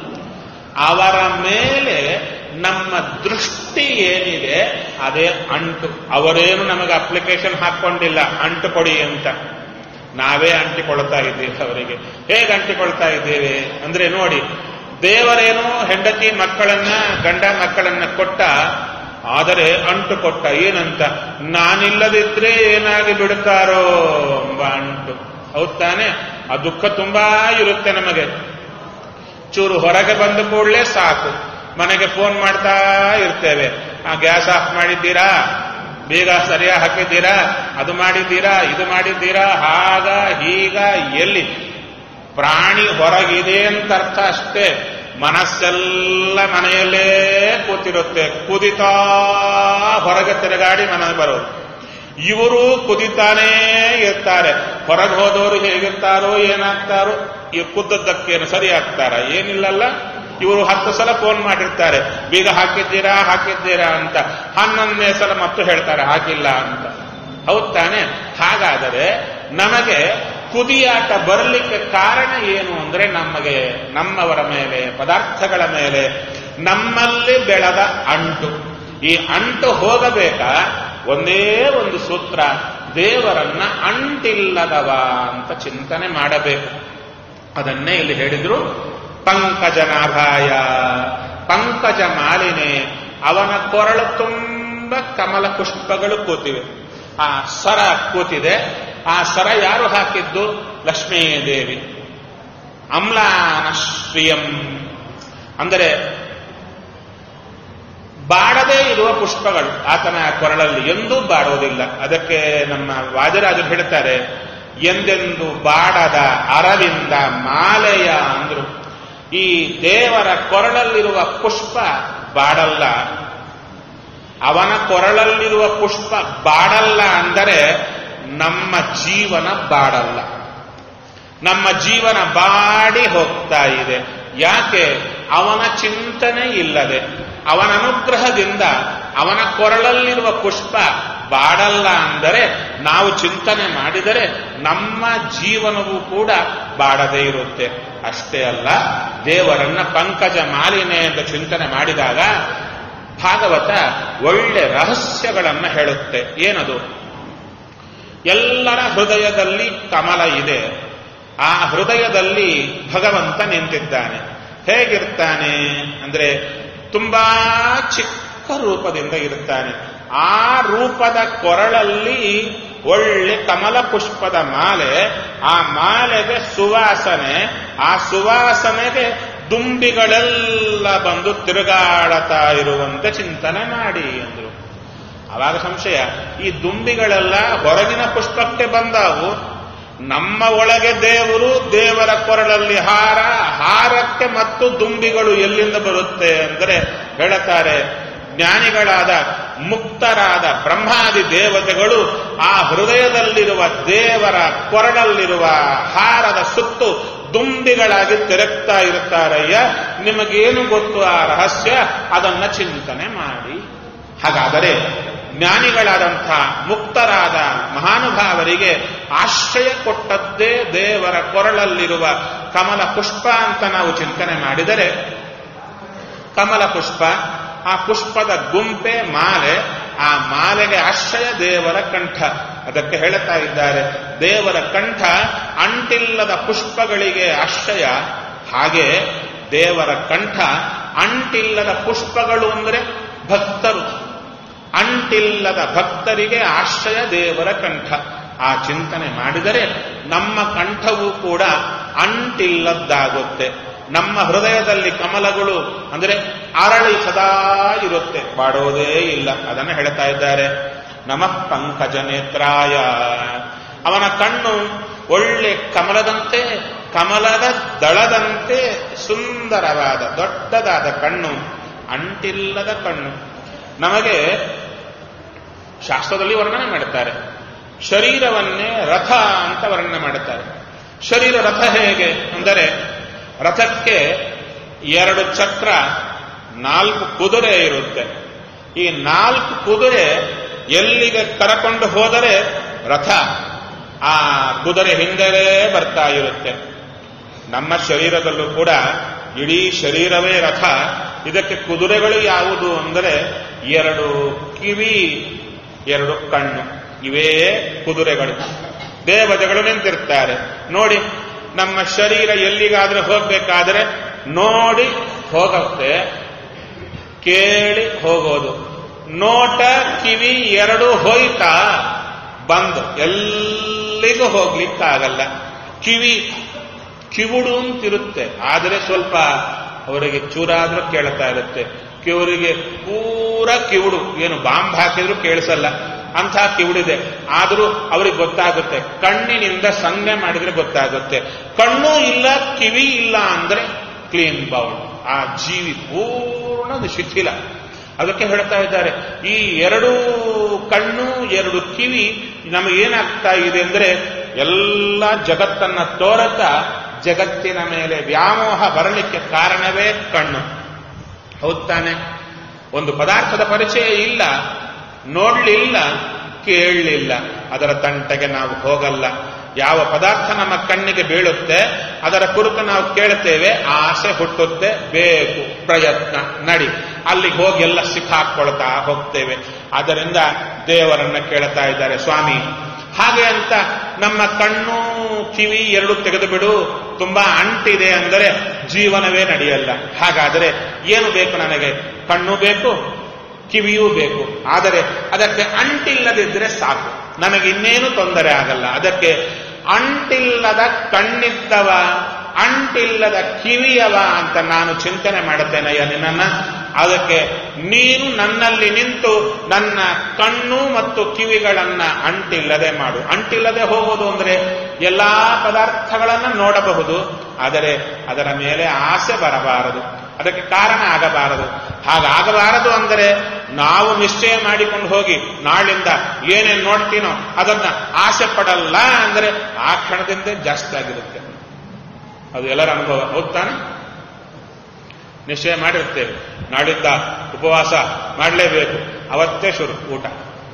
ಅವರ ಮೇಲೆ ನಮ್ಮ ದೃಷ್ಟಿ ಏನಿದೆ ಅದೇ ಅಂಟು ಅವರೇನು ನಮಗೆ ಅಪ್ಲಿಕೇಶನ್ ಹಾಕೊಂಡಿಲ್ಲ ಅಂಟು ಕೊಡಿ ಅಂತ ನಾವೇ ಅಂಟಿಕೊಳ್ತಾ ಇದ್ದೇವೆ ಅವರಿಗೆ ಹೇಗೆ ಅಂಟಿಕೊಳ್ತಾ ಇದ್ದೇವೆ ಅಂದ್ರೆ ನೋಡಿ ದೇವರೇನು ಹೆಂಡತಿ ಮಕ್ಕಳನ್ನ ಗಂಡ ಮಕ್ಕಳನ್ನ ಕೊಟ್ಟ ಆದರೆ ಅಂಟು ಕೊಟ್ಟ ಏನಂತ ನಾನಿಲ್ಲದಿದ್ರೆ ಏನಾಗಿ ಬಿಡುತ್ತಾರೋ ಎಂಬ ಅಂಟು ಹೌದ್ ತಾನೆ ಆ ದುಃಖ ತುಂಬಾ ಇರುತ್ತೆ ನಮಗೆ ಚೂರು ಹೊರಗೆ ಬಂದ ಕೂಡಲೇ ಸಾಕು ಮನೆಗೆ ಫೋನ್ ಮಾಡ್ತಾ ಇರ್ತೇವೆ ಆ ಗ್ಯಾಸ್ ಆಫ್ ಮಾಡಿದ್ದೀರಾ ಬೇಗ ಸರಿಯಾಗಿ ಹಾಕಿದ್ದೀರಾ ಅದು ಮಾಡಿದ್ದೀರಾ ಇದು ಮಾಡಿದ್ದೀರಾ ಹಾಗ ಹೀಗ ಎಲ್ಲಿ ಪ್ರಾಣಿ ಹೊರಗಿದೆ ಅಂತ ಅರ್ಥ ಅಷ್ಟೇ ಮನಸ್ಸೆಲ್ಲ ಮನೆಯಲ್ಲೇ ಕೂತಿರುತ್ತೆ ಕುದಿತಾ ಹೊರಗೆ ತಿರುಗಾಡಿ ಮನೆಗೆ ಬರೋದು ಇವರು ಕುದಿತಾನೇ ಇರ್ತಾರೆ ಹೊರಗೆ ಹೋದವರು ಹೇಗಿರ್ತಾರೋ ಏನಾಗ್ತಾರೋ ಈ ಕುದ್ದದ್ದಕ್ಕೇನು ಸರಿ ಆಗ್ತಾರ ಏನಿಲ್ಲಲ್ಲ ಇವರು ಹತ್ತು ಸಲ ಫೋನ್ ಮಾಡಿರ್ತಾರೆ ಬೀಗ ಹಾಕಿದ್ದೀರಾ ಹಾಕಿದ್ದೀರಾ ಅಂತ ಹನ್ನೊಂದನೇ ಸಲ ಮತ್ತು ಹೇಳ್ತಾರೆ ಹಾಕಿಲ್ಲ ಅಂತ ಹೌದ್ ತಾನೆ ಹಾಗಾದರೆ ನಮಗೆ ಕುದಿಯಾಟ ಬರಲಿಕ್ಕೆ ಕಾರಣ ಏನು ಅಂದ್ರೆ ನಮಗೆ ನಮ್ಮವರ ಮೇಲೆ ಪದಾರ್ಥಗಳ ಮೇಲೆ ನಮ್ಮಲ್ಲಿ ಬೆಳೆದ ಅಂಟು ಈ ಅಂಟು ಹೋಗಬೇಕಾ ಒಂದೇ ಒಂದು ಸೂತ್ರ ದೇವರನ್ನ ಅಂಟಿಲ್ಲದವ ಅಂತ ಚಿಂತನೆ ಮಾಡಬೇಕು ಅದನ್ನೇ ಇಲ್ಲಿ ಹೇಳಿದ್ರು ಪಂಕಜನಾಭಾಯ ಪಂಕಜ ಮಾಲಿನೆ ಅವನ ಕೊರಳು ತುಂಬ ಕಮಲ ಪುಷ್ಪಗಳು ಕೂತಿವೆ ಆ ಸರ ಕೂತಿದೆ ಆ ಸರ ಯಾರು ಹಾಕಿದ್ದು ಲಕ್ಷ್ಮೀದೇವಿ ಅಮ್ಲಾನಶ್ರಿಯಂ ಅಂದರೆ ಬಾಡದೇ ಇರುವ ಪುಷ್ಪಗಳು ಆತನ ಕೊರಳಲ್ಲಿ ಎಂದೂ ಬಾಡೋದಿಲ್ಲ ಅದಕ್ಕೆ ನಮ್ಮ ವಾಜರಾಜರು ಹೇಳ್ತಾರೆ ಎಂದೆಂದು ಬಾಡದ ಅರವಿಂದ ಮಾಲೆಯ ಅಂದ್ರು ಈ ದೇವರ ಕೊರಳಲ್ಲಿರುವ ಪುಷ್ಪ ಬಾಡಲ್ಲ ಅವನ ಕೊರಳಲ್ಲಿರುವ ಪುಷ್ಪ ಬಾಡಲ್ಲ ಅಂದರೆ ನಮ್ಮ ಜೀವನ ಬಾಡಲ್ಲ ನಮ್ಮ ಜೀವನ ಬಾಡಿ ಹೋಗ್ತಾ ಇದೆ ಯಾಕೆ ಅವನ ಚಿಂತನೆ ಇಲ್ಲದೆ ಅವನ ಅನುಗ್ರಹದಿಂದ ಅವನ ಕೊರಳಲ್ಲಿರುವ ಪುಷ್ಪ ಬಾಡಲ್ಲ ಅಂದರೆ ನಾವು ಚಿಂತನೆ ಮಾಡಿದರೆ ನಮ್ಮ ಜೀವನವೂ ಕೂಡ ಬಾಡದೇ ಇರುತ್ತೆ ಅಷ್ಟೇ ಅಲ್ಲ ದೇವರನ್ನ ಪಂಕಜ ಮಾಲಿನೆ ಅಂತ ಚಿಂತನೆ ಮಾಡಿದಾಗ ಭಾಗವತ ಒಳ್ಳೆ ರಹಸ್ಯಗಳನ್ನ ಹೇಳುತ್ತೆ ಏನದು ಎಲ್ಲರ ಹೃದಯದಲ್ಲಿ ಕಮಲ ಇದೆ ಆ ಹೃದಯದಲ್ಲಿ ಭಗವಂತ ನಿಂತಿದ್ದಾನೆ ಹೇಗಿರ್ತಾನೆ ಅಂದ್ರೆ ತುಂಬಾ ಚಿಕ್ಕ ರೂಪದಿಂದ ಇರುತ್ತಾನೆ ಆ ರೂಪದ ಕೊರಳಲ್ಲಿ ಒಳ್ಳೆ ಕಮಲ ಪುಷ್ಪದ ಮಾಲೆ ಆ ಮಾಲೆಗೆ ಸುವಾಸನೆ ಆ ಸುವಾಸನೆಗೆ ದುಂಬಿಗಳೆಲ್ಲ ಬಂದು ತಿರುಗಾಡತಾ ಇರುವಂತೆ ಚಿಂತನೆ ಮಾಡಿ ಅಂದ್ರು ಅವಾಗ ಸಂಶಯ ಈ ದುಂಬಿಗಳೆಲ್ಲ ಹೊರಗಿನ ಪುಷ್ಪಕ್ಕೆ ಬಂದಾವು ನಮ್ಮ ಒಳಗೆ ದೇವರು ದೇವರ ಕೊರಳಲ್ಲಿ ಹಾರ ಹಾರಕ್ಕೆ ಮತ್ತು ದುಂಬಿಗಳು ಎಲ್ಲಿಂದ ಬರುತ್ತೆ ಅಂದರೆ ಹೇಳುತ್ತಾರೆ ಜ್ಞಾನಿಗಳಾದ ಮುಕ್ತರಾದ ಬ್ರಹ್ಮಾದಿ ದೇವತೆಗಳು ಆ ಹೃದಯದಲ್ಲಿರುವ ದೇವರ ಕೊರಳಲ್ಲಿರುವ ಹಾರದ ಸುತ್ತು ದುಂಬಿಗಳಾಗಿ ತಿರುಗ್ತಾ ಇರುತ್ತಾರಯ್ಯ ನಿಮಗೇನು ಗೊತ್ತು ಆ ರಹಸ್ಯ ಅದನ್ನ ಚಿಂತನೆ ಮಾಡಿ ಹಾಗಾದರೆ ಜ್ಞಾನಿಗಳಾದಂಥ ಮುಕ್ತರಾದ ಮಹಾನುಭಾವರಿಗೆ ಆಶ್ರಯ ಕೊಟ್ಟದ್ದೇ ದೇವರ ಕೊರಳಲ್ಲಿರುವ ಕಮಲ ಪುಷ್ಪ ಅಂತ ನಾವು ಚಿಂತನೆ ಮಾಡಿದರೆ ಕಮಲ ಪುಷ್ಪ ಆ ಪುಷ್ಪದ ಗುಂಪೆ ಮಾಲೆ ಆ ಮಾಲೆಗೆ ಆಶ್ರಯ ದೇವರ ಕಂಠ ಅದಕ್ಕೆ ಹೇಳುತ್ತಾ ಇದ್ದಾರೆ ದೇವರ ಕಂಠ ಅಂಟಿಲ್ಲದ ಪುಷ್ಪಗಳಿಗೆ ಆಶ್ರಯ ಹಾಗೆ ದೇವರ ಕಂಠ ಅಂಟಿಲ್ಲದ ಪುಷ್ಪಗಳು ಅಂದರೆ ಭಕ್ತರು ಅಂಟಿಲ್ಲದ ಭಕ್ತರಿಗೆ ಆಶ್ರಯ ದೇವರ ಕಂಠ ಆ ಚಿಂತನೆ ಮಾಡಿದರೆ ನಮ್ಮ ಕಂಠವೂ ಕೂಡ ಅಂಟಿಲ್ಲದ್ದಾಗುತ್ತೆ ನಮ್ಮ ಹೃದಯದಲ್ಲಿ ಕಮಲಗಳು ಅಂದರೆ ಅರಳಿ ಸದಾ ಇರುತ್ತೆ ಬಾಡೋದೇ ಇಲ್ಲ ಅದನ್ನು ಹೇಳ್ತಾ ಇದ್ದಾರೆ ನಮಃ ಪಂಕಜ ನೇತ್ರಾಯ ಅವನ ಕಣ್ಣು ಒಳ್ಳೆ ಕಮಲದಂತೆ ಕಮಲದ ದಳದಂತೆ ಸುಂದರವಾದ ದೊಡ್ಡದಾದ ಕಣ್ಣು ಅಂಟಿಲ್ಲದ ಕಣ್ಣು ನಮಗೆ ಶಾಸ್ತ್ರದಲ್ಲಿ ವರ್ಣನೆ ಮಾಡುತ್ತಾರೆ ಶರೀರವನ್ನೇ ರಥ ಅಂತ ವರ್ಣನೆ ಮಾಡುತ್ತಾರೆ ಶರೀರ ರಥ ಹೇಗೆ ಅಂದರೆ ರಥಕ್ಕೆ ಎರಡು ಚಕ್ರ ನಾಲ್ಕು ಕುದುರೆ ಇರುತ್ತೆ ಈ ನಾಲ್ಕು ಕುದುರೆ ಎಲ್ಲಿಗೆ ಕರಕೊಂಡು ಹೋದರೆ ರಥ ಆ ಕುದುರೆ ಹಿಂದೆಲೇ ಬರ್ತಾ ಇರುತ್ತೆ ನಮ್ಮ ಶರೀರದಲ್ಲೂ ಕೂಡ ಇಡೀ ಶರೀರವೇ ರಥ ಇದಕ್ಕೆ ಕುದುರೆಗಳು ಯಾವುದು ಅಂದರೆ ಎರಡು ಕಿವಿ ಎರಡು ಕಣ್ಣು ಇವೇ ಕುದುರೆಗಳು ದೇವತೆಗಳು ನಿಂತಿರ್ತಾರೆ ನೋಡಿ ನಮ್ಮ ಶರೀರ ಎಲ್ಲಿಗಾದ್ರೆ ಹೋಗ್ಬೇಕಾದ್ರೆ ನೋಡಿ ಹೋಗುತ್ತೆ ಕೇಳಿ ಹೋಗೋದು ನೋಟ ಕಿವಿ ಎರಡು ಹೋಯ್ತಾ ಬಂದು ಎಲ್ಲಿಗೂ ಹೋಗ್ಲಿಕ್ಕಾಗಲ್ಲ ಕಿವಿ ಕಿವುಡು ಅಂತಿರುತ್ತೆ ಆದರೆ ಸ್ವಲ್ಪ ಅವರಿಗೆ ಚೂರಾದ್ರೂ ಕೇಳ್ತಾ ಇರುತ್ತೆ ಕಿವರಿಗೆ ಪೂರ ಕಿವುಡು ಏನು ಬಾಂಬ್ ಹಾಕಿದ್ರು ಕೇಳಿಸಲ್ಲ ಅಂಥ ಕಿವುಡಿದೆ ಆದರೂ ಅವ್ರಿಗೆ ಗೊತ್ತಾಗುತ್ತೆ ಕಣ್ಣಿನಿಂದ ಸಂಜ್ಞೆ ಮಾಡಿದ್ರೆ ಗೊತ್ತಾಗುತ್ತೆ ಕಣ್ಣು ಇಲ್ಲ ಕಿವಿ ಇಲ್ಲ ಅಂದ್ರೆ ಕ್ಲೀನ್ ಬೌಲ್ ಆ ಜೀವಿ ಪೂರ್ಣ ಶಿಥಿಲ ಅದಕ್ಕೆ ಹೇಳ್ತಾ ಇದ್ದಾರೆ ಈ ಎರಡು ಕಣ್ಣು ಎರಡು ಕಿವಿ ನಮಗೇನಾಗ್ತಾ ಇದೆ ಅಂದ್ರೆ ಎಲ್ಲ ಜಗತ್ತನ್ನ ತೋರತ ಜಗತ್ತಿನ ಮೇಲೆ ವ್ಯಾಮೋಹ ಬರಲಿಕ್ಕೆ ಕಾರಣವೇ ಕಣ್ಣು ಹೌದ್ ತಾನೆ ಒಂದು ಪದಾರ್ಥದ ಪರಿಚಯ ಇಲ್ಲ ನೋಡ್ಲಿಲ್ಲ ಕೇಳಲಿಲ್ಲ ಅದರ ತಂಟೆಗೆ ನಾವು ಹೋಗಲ್ಲ ಯಾವ ಪದಾರ್ಥ ನಮ್ಮ ಕಣ್ಣಿಗೆ ಬೀಳುತ್ತೆ ಅದರ ಕುರಿತು ನಾವು ಕೇಳುತ್ತೇವೆ ಆಸೆ ಹುಟ್ಟುತ್ತೆ ಬೇಕು ಪ್ರಯತ್ನ ನಡಿ ಅಲ್ಲಿಗೆ ಹೋಗಿ ಎಲ್ಲ ಸಿಕ್ಕಾಕೊಳ್ತಾ ಹೋಗ್ತೇವೆ ಆದ್ದರಿಂದ ದೇವರನ್ನ ಕೇಳ್ತಾ ಇದ್ದಾರೆ ಸ್ವಾಮಿ ಹಾಗೆ ಅಂತ ನಮ್ಮ ಕಣ್ಣು ಕಿವಿ ಎರಡು ತೆಗೆದು ಬಿಡು ತುಂಬಾ ಅಂಟಿದೆ ಅಂದರೆ ಜೀವನವೇ ನಡೆಯಲ್ಲ ಹಾಗಾದರೆ ಏನು ಬೇಕು ನನಗೆ ಕಣ್ಣು ಬೇಕು ಕಿವಿಯೂ ಬೇಕು ಆದರೆ ಅದಕ್ಕೆ ಅಂಟಿಲ್ಲದಿದ್ದರೆ ಸಾಕು ನನಗೆ ಇನ್ನೇನು ತೊಂದರೆ ಆಗಲ್ಲ ಅದಕ್ಕೆ ಅಂಟಿಲ್ಲದ ಕಣ್ಣಿದ್ದವ ಅಂಟಿಲ್ಲದ ಕಿವಿಯವ ಅಂತ ನಾನು ಚಿಂತನೆ ಮಾಡುತ್ತೇನಯ್ಯ ನಿನ್ನನ್ನ ಅದಕ್ಕೆ ನೀನು ನನ್ನಲ್ಲಿ ನಿಂತು ನನ್ನ ಕಣ್ಣು ಮತ್ತು ಕಿವಿಗಳನ್ನ ಅಂಟಿಲ್ಲದೆ ಮಾಡು ಅಂಟಿಲ್ಲದೆ ಹೋಗೋದು ಅಂದ್ರೆ ಎಲ್ಲಾ ಪದಾರ್ಥಗಳನ್ನ ನೋಡಬಹುದು ಆದರೆ ಅದರ ಮೇಲೆ ಆಸೆ ಬರಬಾರದು ಅದಕ್ಕೆ ಕಾರಣ ಆಗಬಾರದು ಹಾಗಾಗಬಾರದು ಅಂದರೆ ನಾವು ನಿಶ್ಚಯ ಮಾಡಿಕೊಂಡು ಹೋಗಿ ನಾಳಿಂದ ಏನೇನು ನೋಡ್ತೀನೋ ಅದನ್ನ ಆಸೆ ಪಡಲ್ಲ ಅಂದ್ರೆ ಆ ಕ್ಷಣದಿಂದ ಜಾಸ್ತಿ ಆಗಿರುತ್ತೆ ಅದು ಎಲ್ಲರ ಅನುಭವ ಹೌದಾನೆ ನಿಶ್ಚಯ ಮಾಡಿರ್ತೇವೆ ನಾಳಿಂದ ಉಪವಾಸ ಮಾಡಲೇಬೇಕು ಅವತ್ತೇ ಶುರು ಊಟ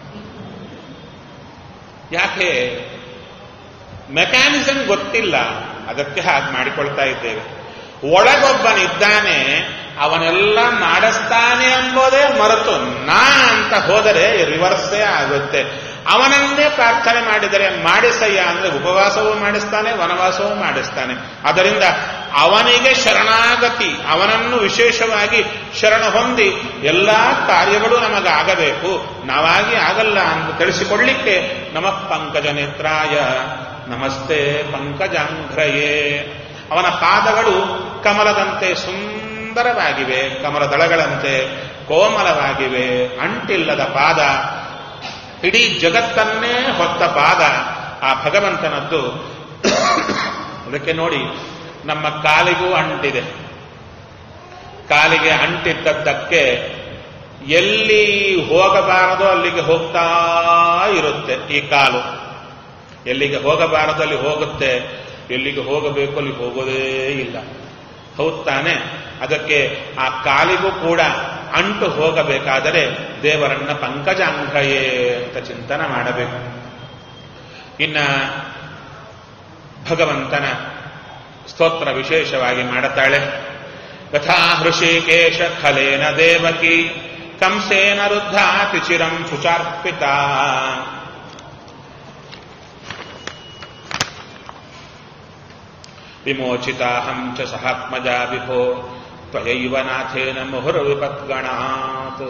ಯಾಕೆ ಮೆಕ್ಯಾನಿಸಮ್ ಗೊತ್ತಿಲ್ಲ ಅದಕ್ಕೆ ಹಾಗೆ ಮಾಡಿಕೊಳ್ತಾ ಇದ್ದೇವೆ ಒಳಗೊಬ್ಬನಿದ್ದಾನೆ ಅವನೆಲ್ಲ ಮಾಡಿಸ್ತಾನೆ ಎಂಬುದೇ ಮರೆತು ನಾ ಅಂತ ಹೋದರೆ ರಿವರ್ಸೇ ಆಗುತ್ತೆ ಅವನನ್ನೇ ಪ್ರಾರ್ಥನೆ ಮಾಡಿದರೆ ಮಾಡಿಸಯ್ಯ ಅಂದ್ರೆ ಉಪವಾಸವೂ ಮಾಡಿಸ್ತಾನೆ ವನವಾಸವೂ ಮಾಡಿಸ್ತಾನೆ ಅದರಿಂದ ಅವನಿಗೆ ಶರಣಾಗತಿ ಅವನನ್ನು ವಿಶೇಷವಾಗಿ ಶರಣ ಹೊಂದಿ ಎಲ್ಲಾ ಕಾರ್ಯಗಳು ನಮಗಾಗಬೇಕು ನಾವಾಗಿ ಆಗಲ್ಲ ಅಂತ ತಿಳಿಸಿಕೊಳ್ಳಿಕ್ಕೆ ನಮಃ ಪಂಕಜ ನೇತ್ರಾಯ ನಮಸ್ತೆ ಪಂಕಜಾಂಘ್ರಯೇ ಅವನ ಪಾದಗಳು ಕಮಲದಂತೆ ಸುಂದರವಾಗಿವೆ ಕಮಲ ದಳಗಳಂತೆ ಕೋಮಲವಾಗಿವೆ ಅಂಟಿಲ್ಲದ ಪಾದ ಇಡೀ ಜಗತ್ತನ್ನೇ ಹೊತ್ತ ಪಾದ ಆ ಭಗವಂತನದ್ದು ಅದಕ್ಕೆ ನೋಡಿ ನಮ್ಮ ಕಾಲಿಗೂ ಅಂಟಿದೆ ಕಾಲಿಗೆ ಅಂಟಿದ್ದದ್ದಕ್ಕೆ ಎಲ್ಲಿ ಹೋಗಬಾರದೋ ಅಲ್ಲಿಗೆ ಹೋಗ್ತಾ ಇರುತ್ತೆ ಈ ಕಾಲು ಎಲ್ಲಿಗೆ ಹೋಗಬಾರದು ಅಲ್ಲಿ ಹೋಗುತ್ತೆ ಎಲ್ಲಿಗೆ ಹೋಗಬೇಕು ಅಲ್ಲಿ ಹೋಗೋದೇ ಇಲ್ಲ ಹೌದ್ ತಾನೆ ಅದಕ್ಕೆ ಆ ಕಾಲಿಗೂ ಕೂಡ ಅಂಟು ಹೋಗಬೇಕಾದರೆ ದೇವರನ್ನ ಪಂಕಜಾಂಘ್ರಯೇ ಅಂತ ಚಿಂತನೆ ಮಾಡಬೇಕು ಇನ್ನ ಭಗವಂತನ ಸ್ತೋತ್ರ ವಿಶೇಷವಾಗಿ ಮಾಡುತ್ತಾಳೆ ಯಥಾ ಹೃಷಿಕೇಶ ಖಲೇನ ದೇವಕಿ ಕಂಸೇನ ರುದ್ಧಾತಿ ಚಿರಂ ಶುಚಾರ್ಪಿತ ವಿಮೋಚಿತಾಹಂ ಚ ಸಹಾತ್ಮಜಾ ವಿಭೋ ತ್ವಯೈವ ನಾಥೇನ ಮುಹುರ್ವಿಪದ್ಗಣಾತ್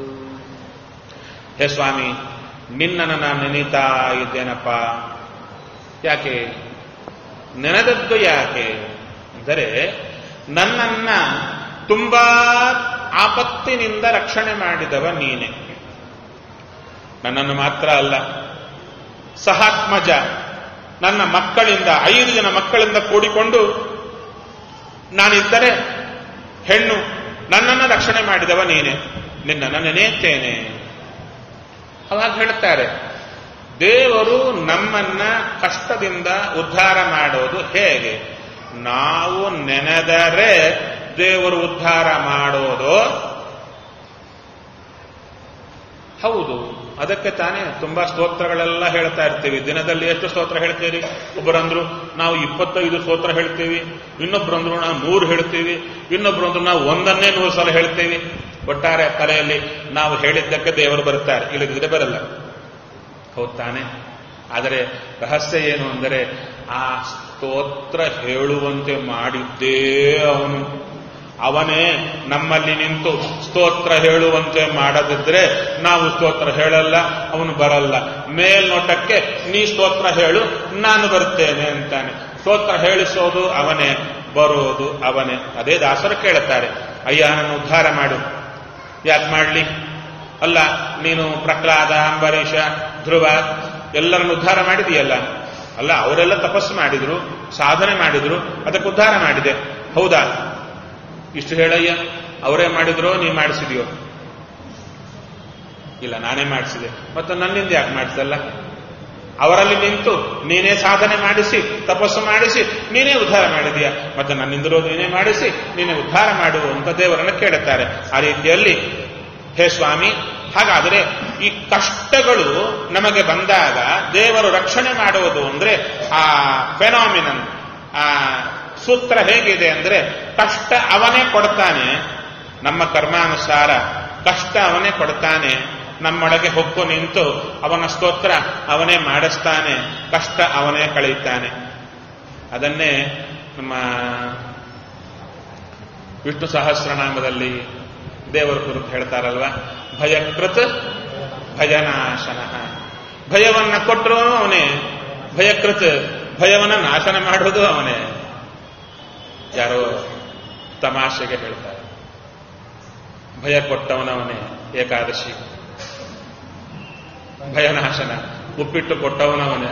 ಹೇ ಸ್ವಾಮಿ ನಿನ್ನನ್ನು ನಾನು ನೆನೀತಾ ಇದ್ದೇನಪ್ಪ ಯಾಕೆ ನೆನೆದದ್ದು ಯಾಕೆ ಅಂದರೆ ನನ್ನನ್ನ ತುಂಬಾ ಆಪತ್ತಿನಿಂದ ರಕ್ಷಣೆ ಮಾಡಿದವ ನೀನೆ ನನ್ನನ್ನು ಮಾತ್ರ ಅಲ್ಲ ಸಹಾತ್ಮಜ ನನ್ನ ಮಕ್ಕಳಿಂದ ಐದು ಜನ ಮಕ್ಕಳಿಂದ ಕೂಡಿಕೊಂಡು ನಾನಿದ್ದರೆ ಹೆಣ್ಣು ನನ್ನನ್ನು ರಕ್ಷಣೆ ಮಾಡಿದವ ನೀನೆ ನಿನ್ನನ್ನು ನೆನೆಯುತ್ತೇನೆ ಅವಾಗ ಹೇಳ್ತಾರೆ ದೇವರು ನಮ್ಮನ್ನ ಕಷ್ಟದಿಂದ ಉದ್ಧಾರ ಮಾಡೋದು ಹೇಗೆ ನಾವು ನೆನೆದರೆ ದೇವರು ಉದ್ಧಾರ ಮಾಡೋದು ಹೌದು ಅದಕ್ಕೆ ತಾನೇ ತುಂಬಾ ಸ್ತೋತ್ರಗಳೆಲ್ಲ ಹೇಳ್ತಾ ಇರ್ತೀವಿ ದಿನದಲ್ಲಿ ಎಷ್ಟು ಸ್ತೋತ್ರ ಹೇಳ್ತೀರಿ ಒಬ್ಬರಂದ್ರು ನಾವು ಇಪ್ಪತ್ತೈದು ಸ್ತೋತ್ರ ಹೇಳ್ತೀವಿ ಇನ್ನೊಬ್ಬರಂದ್ರು ನಾವು ನೂರು ಹೇಳ್ತೀವಿ ಇನ್ನೊಬ್ಬರಂದ್ರು ನಾವು ಒಂದನ್ನೇ ನೂರು ಸಲ ಹೇಳ್ತೀವಿ ಒಟ್ಟಾರೆ ತಲೆಯಲ್ಲಿ ನಾವು ಹೇಳಿದ್ದಕ್ಕೆ ದೇವರು ಬರುತ್ತಾರೆ ಇಲ್ಲದಿದ್ರೆ ಬರಲ್ಲ ಹೌದ್ ತಾನೆ ಆದರೆ ರಹಸ್ಯ ಏನು ಅಂದರೆ ಆ ಸ್ತೋತ್ರ ಹೇಳುವಂತೆ ಮಾಡಿದ್ದೇ ಅವನು ಅವನೇ ನಮ್ಮಲ್ಲಿ ನಿಂತು ಸ್ತೋತ್ರ ಹೇಳುವಂತೆ ಮಾಡದಿದ್ರೆ ನಾವು ಸ್ತೋತ್ರ ಹೇಳಲ್ಲ ಅವನು ಬರಲ್ಲ ಮೇಲ್ನೋಟಕ್ಕೆ ನೀ ಸ್ತೋತ್ರ ಹೇಳು ನಾನು ಬರ್ತೇನೆ ಅಂತಾನೆ ಸ್ತೋತ್ರ ಹೇಳಿಸೋದು ಅವನೇ ಬರೋದು ಅವನೇ ಅದೇ ದಾಸರು ಕೇಳುತ್ತಾರೆ ಅಯ್ಯ ನನ್ನ ಉದ್ಧಾರ ಮಾಡು ಯಾಕೆ ಮಾಡಲಿ ಅಲ್ಲ ನೀನು ಪ್ರಹ್ಲಾದ ಅಂಬರೀಷ ಧ್ರುವ ಎಲ್ಲರನ್ನು ಉದ್ಧಾರ ಮಾಡಿದೆಯಲ್ಲ ಅಲ್ಲ ಅವರೆಲ್ಲ ತಪಸ್ಸು ಮಾಡಿದ್ರು ಸಾಧನೆ ಮಾಡಿದ್ರು ಅದಕ್ಕೆ ಉದ್ಧಾರ ಮಾಡಿದೆ ಹೌದಾ ಇಷ್ಟು ಹೇಳಯ್ಯ ಅವರೇ ಮಾಡಿದ್ರೋ ನೀ ಮಾಡಿಸಿದ್ಯೋ ಇಲ್ಲ ನಾನೇ ಮಾಡಿಸಿದೆ ಮತ್ತೆ ನನ್ನಿಂದ ಯಾಕೆ ಮಾಡಿಸಲ್ಲ ಅವರಲ್ಲಿ ನಿಂತು ನೀನೇ ಸಾಧನೆ ಮಾಡಿಸಿ ತಪಸ್ಸು ಮಾಡಿಸಿ ನೀನೇ ಉದ್ಧಾರ ಮಾಡಿದೀಯ ಮತ್ತೆ ನನ್ನಿಂದಲೂ ನೀನೇ ಮಾಡಿಸಿ ನೀನೇ ಉದ್ಧಾರ ಮಾಡು ಅಂತ ದೇವರನ್ನು ಕೇಳುತ್ತಾರೆ ಆ ರೀತಿಯಲ್ಲಿ ಹೇ ಸ್ವಾಮಿ ಹಾಗಾದರೆ ಈ ಕಷ್ಟಗಳು ನಮಗೆ ಬಂದಾಗ ದೇವರು ರಕ್ಷಣೆ ಮಾಡುವುದು ಅಂದ್ರೆ ಆ ಫೆನಾಮಿನನ್ ಆ ಸೂತ್ರ ಹೇಗಿದೆ ಅಂದ್ರೆ ಕಷ್ಟ ಅವನೇ ಕೊಡ್ತಾನೆ ನಮ್ಮ ಕರ್ಮಾನುಸಾರ ಕಷ್ಟ ಅವನೇ ಕೊಡ್ತಾನೆ ನಮ್ಮೊಳಗೆ ಹೊಕ್ಕು ನಿಂತು ಅವನ ಸ್ತೋತ್ರ ಅವನೇ ಮಾಡಿಸ್ತಾನೆ ಕಷ್ಟ ಅವನೇ ಕಳೆಯುತ್ತಾನೆ ಅದನ್ನೇ ನಮ್ಮ ವಿಷ್ಣು ಸಹಸ್ರನಾಮದಲ್ಲಿ ದೇವರ ಕುರಿತು ಹೇಳ್ತಾರಲ್ವ ಭಯಕೃತ್ ಭಯನಾಶನ ಭಯವನ್ನ ಕೊಟ್ಟರು ಅವನೇ ಭಯಕೃತ್ ಭಯವನ್ನ ನಾಶನ ಮಾಡುವುದು ಅವನೇ ಯಾರೋ ತಮಾಷೆಗೆ ಹೇಳ್ತಾರೆ ಭಯ ಕೊಟ್ಟವನವನೇ ಏಕಾದಶಿ ಭಯನಾಶನ ಉಪ್ಪಿಟ್ಟು ಕೊಟ್ಟವನವನೇ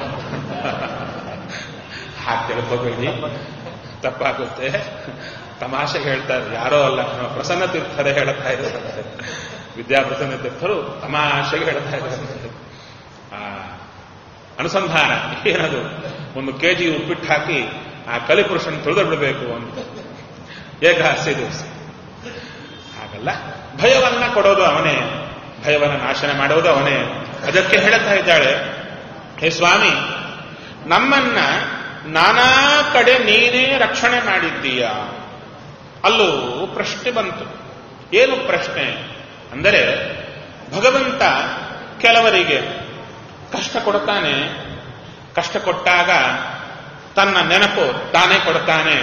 ಹಾಗೆ ತಿಳ್ಕೋಬೇಡಿ ತಪ್ಪಾಗುತ್ತೆ ತಮಾಷೆಗೆ ಹೇಳ್ತಾರೆ ಯಾರೋ ಅಲ್ಲ ನಮ್ಮ ಪ್ರಸನ್ನ ತೀರ್ಥರೇ ಹೇಳ್ತಾ ಇದ್ದಾರೆ ವಿದ್ಯಾಪ್ರಸನ್ನ ತೀರ್ಥರು ತಮಾಷೆಗೆ ಹೇಳ್ತಾ ಇದ್ದಾರೆ ಆ ಅನುಸಂಧಾನ ಏನದು ಒಂದು ಕೆಜಿ ಉಪ್ಪಿಟ್ಟು ಹಾಕಿ ಆ ಕಲಿಪುರುಷನ್ ತುಳಿದು ಬಿಡಬೇಕು ಅಂತ ಏಕಾದಶಿ ದಿವಸ ಹಾಗಲ್ಲ ಭಯವನ್ನ ಕೊಡೋದು ಅವನೇ ಭಯವನ್ನ ನಾಶನ ಮಾಡೋದು ಅವನೇ ಅದಕ್ಕೆ ಹೇಳ್ತಾ ಇದ್ದಾಳೆ ಹೇ ಸ್ವಾಮಿ ನಮ್ಮನ್ನ ನಾನಾ ಕಡೆ ನೀನೇ ರಕ್ಷಣೆ ಮಾಡಿದ್ದೀಯ ಅಲ್ಲೂ ಪ್ರಶ್ನೆ ಬಂತು ಏನು ಪ್ರಶ್ನೆ ಅಂದರೆ ಭಗವಂತ ಕೆಲವರಿಗೆ ಕಷ್ಟ ಕೊಡ್ತಾನೆ ಕಷ್ಟ ಕೊಟ್ಟಾಗ ತನ್ನ ನೆನಪು ತಾನೇ ಕೊಡ್ತಾನೆ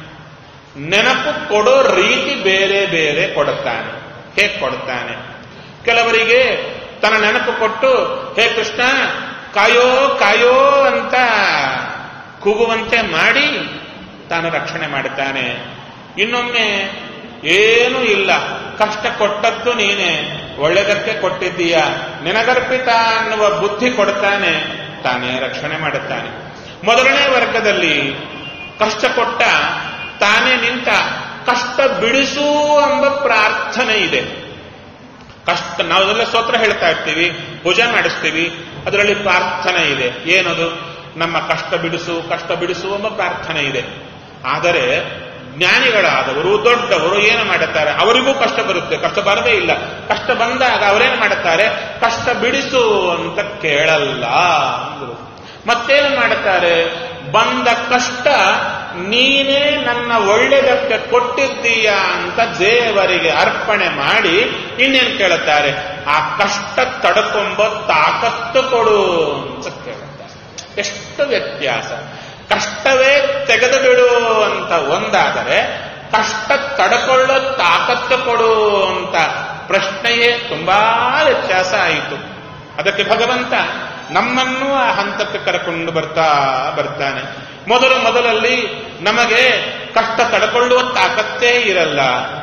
ನೆನಪು ಕೊಡೋ ರೀತಿ ಬೇರೆ ಬೇರೆ ಕೊಡುತ್ತಾನೆ ಹೇಗೆ ಕೊಡ್ತಾನೆ ಕೆಲವರಿಗೆ ತನ್ನ ನೆನಪು ಕೊಟ್ಟು ಹೇ ಕೃಷ್ಣ ಕಾಯೋ ಕಾಯೋ ಅಂತ ಕೂಗುವಂತೆ ಮಾಡಿ ತಾನು ರಕ್ಷಣೆ ಮಾಡುತ್ತಾನೆ ಇನ್ನೊಮ್ಮೆ ಏನೂ ಇಲ್ಲ ಕಷ್ಟ ಕೊಟ್ಟದ್ದು ನೀನೆ ಒಳ್ಳೆದಕ್ಕೆ ಕೊಟ್ಟಿದ್ದೀಯ ನಿನಗರ್ಪಿತ ಅನ್ನುವ ಬುದ್ಧಿ ಕೊಡ್ತಾನೆ ತಾನೇ ರಕ್ಷಣೆ ಮಾಡುತ್ತಾನೆ ಮೊದಲನೇ ವರ್ಗದಲ್ಲಿ ಕಷ್ಟ ಕೊಟ್ಟ ತಾನೇ ನಿಂತ ಕಷ್ಟ ಬಿಡಿಸು ಎಂಬ ಪ್ರಾರ್ಥನೆ ಇದೆ ಕಷ್ಟ ನಾವೆಲ್ಲ ಸ್ತೋತ್ರ ಹೇಳ್ತಾ ಇರ್ತೀವಿ ಪೂಜೆ ಮಾಡಿಸ್ತೀವಿ ಅದರಲ್ಲಿ ಪ್ರಾರ್ಥನೆ ಇದೆ ಏನದು ನಮ್ಮ ಕಷ್ಟ ಬಿಡಿಸು ಕಷ್ಟ ಬಿಡಿಸು ಎಂಬ ಪ್ರಾರ್ಥನೆ ಇದೆ ಆದರೆ ಜ್ಞಾನಿಗಳಾದವರು ದೊಡ್ಡವರು ಏನು ಮಾಡುತ್ತಾರೆ ಅವರಿಗೂ ಕಷ್ಟ ಬರುತ್ತೆ ಕಷ್ಟ ಬರದೇ ಇಲ್ಲ ಕಷ್ಟ ಬಂದಾಗ ಅವರೇನು ಮಾಡುತ್ತಾರೆ ಕಷ್ಟ ಬಿಡಿಸು ಅಂತ ಕೇಳಲ್ಲ ಅಂದ್ರು ಮತ್ತೇನು ಮಾಡುತ್ತಾರೆ ಬಂದ ಕಷ್ಟ ನೀನೇ ನನ್ನ ಒಳ್ಳೆದಕ್ಕೆ ಕೊಟ್ಟಿದ್ದೀಯ ಅಂತ ದೇವರಿಗೆ ಅರ್ಪಣೆ ಮಾಡಿ ಇನ್ನೇನು ಕೇಳುತ್ತಾರೆ ಆ ಕಷ್ಟ ತಡ್ಕೊಂಬ ತಾಕತ್ತು ಕೊಡು ಅಂತ ಕೇಳುತ್ತಾರೆ ಎಷ್ಟು ವ್ಯತ್ಯಾಸ ಕಷ್ಟವೇ ತೆಗೆದು ಬಿಡು ಅಂತ ಒಂದಾದರೆ ಕಷ್ಟ ತಡ್ಕೊಳ್ಳೋ ತಾಕತ್ತು ಕೊಡು ಅಂತ ಪ್ರಶ್ನೆಯೇ ತುಂಬಾ ವ್ಯತ್ಯಾಸ ಆಯಿತು ಅದಕ್ಕೆ ಭಗವಂತ ನಮ್ಮನ್ನು ಆ ಹಂತಕ್ಕೆ ಕರೆಕೊಂಡು ಬರ್ತಾ ಬರ್ತಾನೆ ಮೊದಲು ಮೊದಲಲ್ಲಿ ನಮಗೆ ಕಷ್ಟ ತಡ್ಕೊಳ್ಳುವ ತಾಕತ್ತೇ ಇರಲ್ಲ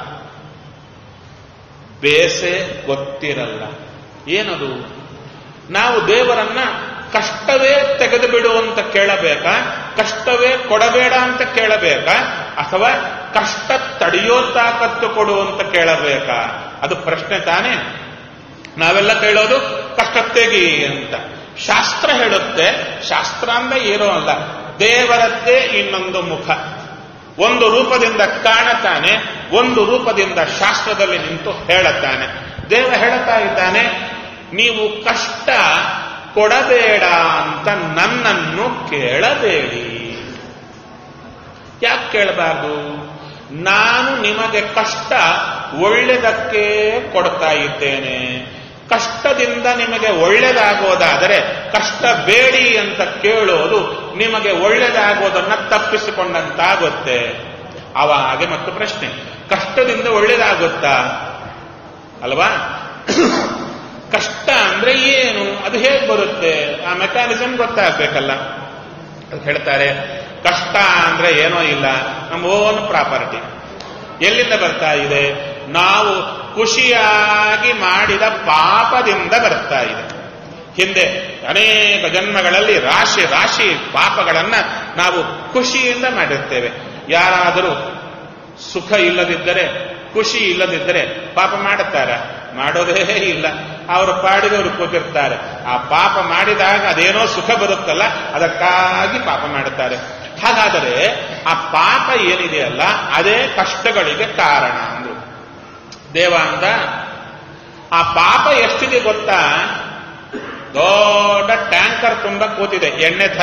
ಬೇಸೆ ಗೊತ್ತಿರಲ್ಲ ಏನದು ನಾವು ದೇವರನ್ನ ಕಷ್ಟವೇ ತೆಗೆದು ಬಿಡು ಅಂತ ಕೇಳಬೇಕಾ ಕಷ್ಟವೇ ಕೊಡಬೇಡ ಅಂತ ಕೇಳಬೇಕಾ ಅಥವಾ ಕಷ್ಟ ತಡೆಯೋ ತಾಕತ್ತು ಕೊಡು ಅಂತ ಕೇಳಬೇಕಾ ಅದು ಪ್ರಶ್ನೆ ತಾನೇ ನಾವೆಲ್ಲ ಕೇಳೋದು ಕಷ್ಟ ತೆಗಿ ಅಂತ ಶಾಸ್ತ್ರ ಹೇಳುತ್ತೆ ಶಾಸ್ತ್ರ ಅಂದ್ರೆ ಏನೋ ಅಲ್ಲ ದೇವರದ್ದೇ ಇನ್ನೊಂದು ಮುಖ ಒಂದು ರೂಪದಿಂದ ಕಾಣತಾನೆ ಒಂದು ರೂಪದಿಂದ ಶಾಸ್ತ್ರದಲ್ಲಿ ನಿಂತು ಹೇಳುತ್ತಾನೆ ದೇವ ಹೇಳುತ್ತಾ ಇದ್ದಾನೆ ನೀವು ಕಷ್ಟ ಕೊಡಬೇಡ ಅಂತ ನನ್ನನ್ನು ಕೇಳಬೇಡಿ ಯಾಕೆ ಕೇಳಬಾರ್ದು ನಾನು ನಿಮಗೆ ಕಷ್ಟ ಒಳ್ಳೆದಕ್ಕೆ ಕೊಡ್ತಾ ಇದ್ದೇನೆ ಕಷ್ಟದಿಂದ ನಿಮಗೆ ಒಳ್ಳೆದಾಗೋದಾದರೆ ಕಷ್ಟ ಬೇಡಿ ಅಂತ ಕೇಳೋದು ನಿಮಗೆ ಒಳ್ಳೆದಾಗೋದನ್ನ ತಪ್ಪಿಸಿಕೊಂಡಂತಾಗುತ್ತೆ ಅವಾಗೆ ಮತ್ತು ಪ್ರಶ್ನೆ ಕಷ್ಟದಿಂದ ಒಳ್ಳೆದಾಗುತ್ತಾ ಅಲ್ವಾ ಕಷ್ಟ ಅಂದ್ರೆ ಏನು ಅದು ಹೇಗೆ ಬರುತ್ತೆ ಆ ಮೆಕ್ಯಾನಿಸಮ್ ಗೊತ್ತಾಗ್ಬೇಕಲ್ಲ ಅದು ಹೇಳ್ತಾರೆ ಕಷ್ಟ ಅಂದ್ರೆ ಏನೋ ಇಲ್ಲ ನಮ್ಮ ಓನ್ ಪ್ರಾಪರ್ಟಿ ಎಲ್ಲಿಂದ ಬರ್ತಾ ಇದೆ ನಾವು ಖುಷಿಯಾಗಿ ಮಾಡಿದ ಪಾಪದಿಂದ ಬರ್ತಾ ಇದೆ ಹಿಂದೆ ಅನೇಕ ಜನ್ಮಗಳಲ್ಲಿ ರಾಶಿ ರಾಶಿ ಪಾಪಗಳನ್ನ ನಾವು ಖುಷಿಯಿಂದ ಮಾಡಿರ್ತೇವೆ ಯಾರಾದರೂ ಸುಖ ಇಲ್ಲದಿದ್ದರೆ ಖುಷಿ ಇಲ್ಲದಿದ್ದರೆ ಪಾಪ ಮಾಡುತ್ತಾರೆ ಮಾಡೋದೇ ಇಲ್ಲ ಅವರು ಪಾಡಿಗೆ ಅವರು ಕೂತಿರ್ತಾರೆ ಆ ಪಾಪ ಮಾಡಿದಾಗ ಅದೇನೋ ಸುಖ ಬರುತ್ತಲ್ಲ ಅದಕ್ಕಾಗಿ ಪಾಪ ಮಾಡುತ್ತಾರೆ ಹಾಗಾದರೆ ಆ ಪಾಪ ಏನಿದೆಯಲ್ಲ ಅದೇ ಕಷ್ಟಗಳಿಗೆ ಕಾರಣ ಅಂದ್ರು ದೇವ ಅಂದ ಆ ಪಾಪ ಎಷ್ಟಿದೆ ಗೊತ್ತಾ ದೊಡ್ಡ ಟ್ಯಾಂಕರ್ ತುಂಬ ಕೂತಿದೆ ಎಣ್ಣೆ ಥರ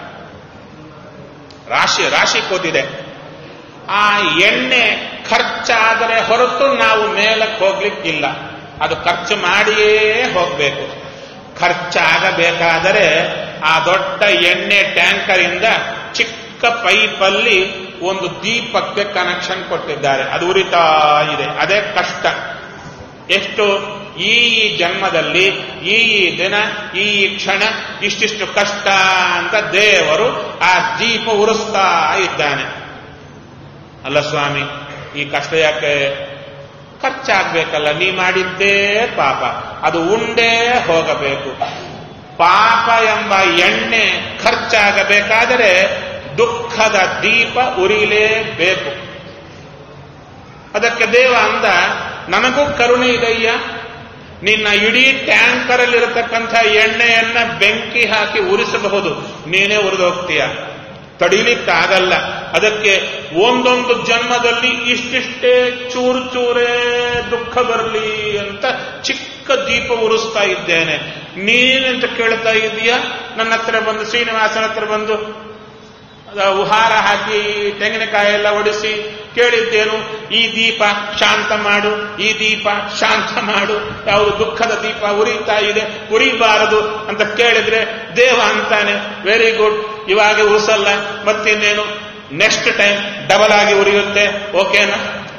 ರಾಶಿ ರಾಶಿ ಕೂತಿದೆ ಆ ಎಣ್ಣೆ ಖರ್ಚಾದರೆ ಹೊರತು ನಾವು ಮೇಲಕ್ಕೆ ಹೋಗ್ಲಿಕ್ಕಿಲ್ಲ ಅದು ಖರ್ಚು ಮಾಡಿಯೇ ಹೋಗ್ಬೇಕು ಖರ್ಚಾಗಬೇಕಾದರೆ ಆ ದೊಡ್ಡ ಎಣ್ಣೆ ಟ್ಯಾಂಕರ್ ಇಂದ ಚಿಕ್ಕ ಪೈಪಲ್ಲಿ ಒಂದು ದೀಪಕ್ಕೆ ಕನೆಕ್ಷನ್ ಕೊಟ್ಟಿದ್ದಾರೆ ಅದು ಉರಿತಾ ಇದೆ ಅದೇ ಕಷ್ಟ ಎಷ್ಟು ಈ ಈ ಜನ್ಮದಲ್ಲಿ ಈ ಈ ದಿನ ಈ ಈ ಕ್ಷಣ ಇಷ್ಟಿಷ್ಟು ಕಷ್ಟ ಅಂತ ದೇವರು ಆ ದೀಪ ಉರಿಸ್ತಾ ಇದ್ದಾನೆ ಅಲ್ಲ ಸ್ವಾಮಿ ಈ ಕಷ್ಟ ಯಾಕೆ ಖರ್ಚಾಗ್ಬೇಕಲ್ಲ ನೀ ಮಾಡಿದ್ದೇ ಪಾಪ ಅದು ಉಂಡೇ ಹೋಗಬೇಕು ಪಾಪ ಎಂಬ ಎಣ್ಣೆ ಖರ್ಚಾಗಬೇಕಾದರೆ ದುಃಖದ ದೀಪ ಉರಿಲೇಬೇಕು ಅದಕ್ಕೆ ದೇವ ಅಂದ ನನಗೂ ಕರುಣೆ ಇದೆಯ್ಯ ನಿನ್ನ ಇಡೀ ಟ್ಯಾಂಕರ್ ಅಲ್ಲಿರತಕ್ಕಂಥ ಎಣ್ಣೆಯನ್ನ ಬೆಂಕಿ ಹಾಕಿ ಉರಿಸಬಹುದು ನೀನೇ ಉರಿದೋಗ್ತೀಯ ತಡಿಲಿಕ್ಕಾಗಲ್ಲ ಅದಕ್ಕೆ ಒಂದೊಂದು ಜನ್ಮದಲ್ಲಿ ಇಷ್ಟಿಷ್ಟೇ ಚೂರು ಚೂರೇ ದುಃಖ ಬರಲಿ ಅಂತ ಚಿಕ್ಕ ದೀಪ ಉರಿಸ್ತಾ ಇದ್ದೇನೆ ನೀನೆಂತ ಕೇಳ್ತಾ ಇದೀಯ ನನ್ನ ಹತ್ರ ಬಂದು ಶ್ರೀನಿವಾಸನ ಹತ್ರ ಬಂದು ಉಹಾರ ಹಾಕಿ ತೆಂಗಿನಕಾಯಿ ಎಲ್ಲ ಒಡಿಸಿ ಕೇಳಿದ್ದೇನು ಈ ದೀಪ ಶಾಂತ ಮಾಡು ಈ ದೀಪ ಶಾಂತ ಮಾಡು ಯಾವುದು ದುಃಖದ ದೀಪ ಉರಿತಾ ಇದೆ ಉರಿಬಾರದು ಅಂತ ಕೇಳಿದ್ರೆ ದೇವ ಅಂತಾನೆ ವೆರಿ ಗುಡ್ ಇವಾಗ ಉರಿಸಲ್ಲ ಮತ್ತಿನ್ನೇನು ನೆಕ್ಸ್ಟ್ ಟೈಮ್ ಡಬಲ್ ಆಗಿ ಉರಿಯುತ್ತೆ ಓಕೆನಾ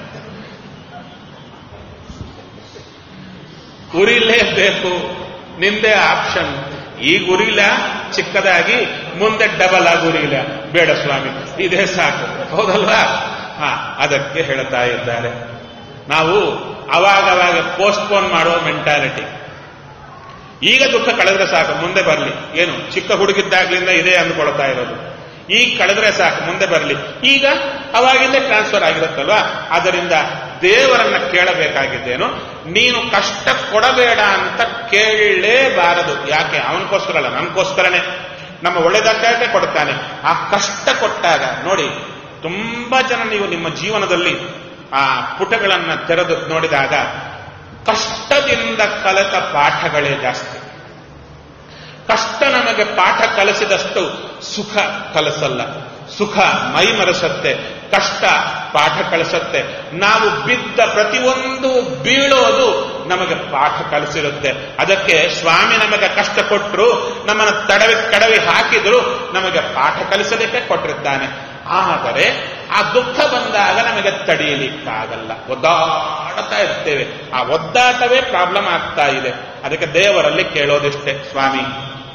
ಉರಿಲೇಬೇಕು ನಿಂದೇ ಆಪ್ಷನ್ ಈಗ ಉರಿಲ ಚಿಕ್ಕದಾಗಿ ಮುಂದೆ ಡಬಲ್ ಆಗಿ ಉರಿಲ ಬೇಡ ಸ್ವಾಮಿ ಇದೇ ಸಾಕು ಹೌದಲ್ವಾ ಹಾ ಅದಕ್ಕೆ ಹೇಳ್ತಾ ಇದ್ದಾರೆ ನಾವು ಅವಾಗವಾಗ ಪೋಸ್ಟ್ಪೋನ್ ಮಾಡುವ ಮೆಂಟಾಲಿಟಿ ಈಗ ದುಃಖ ಕಳೆದ್ರೆ ಸಾಕು ಮುಂದೆ ಬರಲಿ ಏನು ಚಿಕ್ಕ ಹುಡುಗಿದ್ದಾಗ್ಲಿಂದ ಇದೇ ಅಂದ್ಕೊಳ್ತಾ ಇರೋದು ಈಗ ಕಳೆದ್ರೆ ಸಾಕು ಮುಂದೆ ಬರಲಿ ಈಗ ಅವಾಗಿಂದ ಟ್ರಾನ್ಸ್ಫರ್ ಆಗಿರುತ್ತಲ್ವಾ ಅದರಿಂದ ದೇವರನ್ನ ಕೇಳಬೇಕಾಗಿದ್ದೇನು ನೀನು ಕಷ್ಟ ಕೊಡಬೇಡ ಅಂತ ಕೇಳಲೇಬಾರದು ಯಾಕೆ ಅವನಿಗೋಸ್ಕರ ಅಲ್ಲ ನಮಗೋಸ್ಕರನೇ ನಮ್ಮ ಒಳ್ಳೆದಕ್ಕಾಗೆ ಕೊಡ್ತಾನೆ ಆ ಕಷ್ಟ ಕೊಟ್ಟಾಗ ನೋಡಿ ತುಂಬಾ ಜನ ನೀವು ನಿಮ್ಮ ಜೀವನದಲ್ಲಿ ಆ ಪುಟಗಳನ್ನ ತೆರೆದು ನೋಡಿದಾಗ ಕಷ್ಟದಿಂದ ಕಲಿತ ಪಾಠಗಳೇ ಜಾಸ್ತಿ ಕಷ್ಟ ನಮಗೆ ಪಾಠ ಕಲಿಸಿದಷ್ಟು ಸುಖ ಕಲಿಸಲ್ಲ ಸುಖ ಮೈ ಮರೆಸತ್ತೆ ಕಷ್ಟ ಪಾಠ ಕಲಿಸತ್ತೆ ನಾವು ಬಿದ್ದ ಪ್ರತಿಯೊಂದು ಬೀಳೋದು ನಮಗೆ ಪಾಠ ಕಲಿಸಿರುತ್ತೆ ಅದಕ್ಕೆ ಸ್ವಾಮಿ ನಮಗೆ ಕಷ್ಟ ಕೊಟ್ಟರು ನಮ್ಮನ್ನು ತಡವಿ ಕಡವಿ ಹಾಕಿದ್ರು ನಮಗೆ ಪಾಠ ಕಲಿಸಲಿಕ್ಕೆ ಕೊಟ್ಟಿರ್ತಾನೆ ಆದರೆ ಆ ದುಃಖ ಬಂದಾಗ ನಮಗೆ ತಡೆಯಲಿಕ್ಕಾಗಲ್ಲ ಒದ್ದಾಡ್ತಾ ಇರ್ತೇವೆ ಆ ಒದ್ದಾಟವೇ ಪ್ರಾಬ್ಲಮ್ ಆಗ್ತಾ ಇದೆ ಅದಕ್ಕೆ ದೇವರಲ್ಲಿ ಕೇಳೋದಿಷ್ಟೇ ಸ್ವಾಮಿ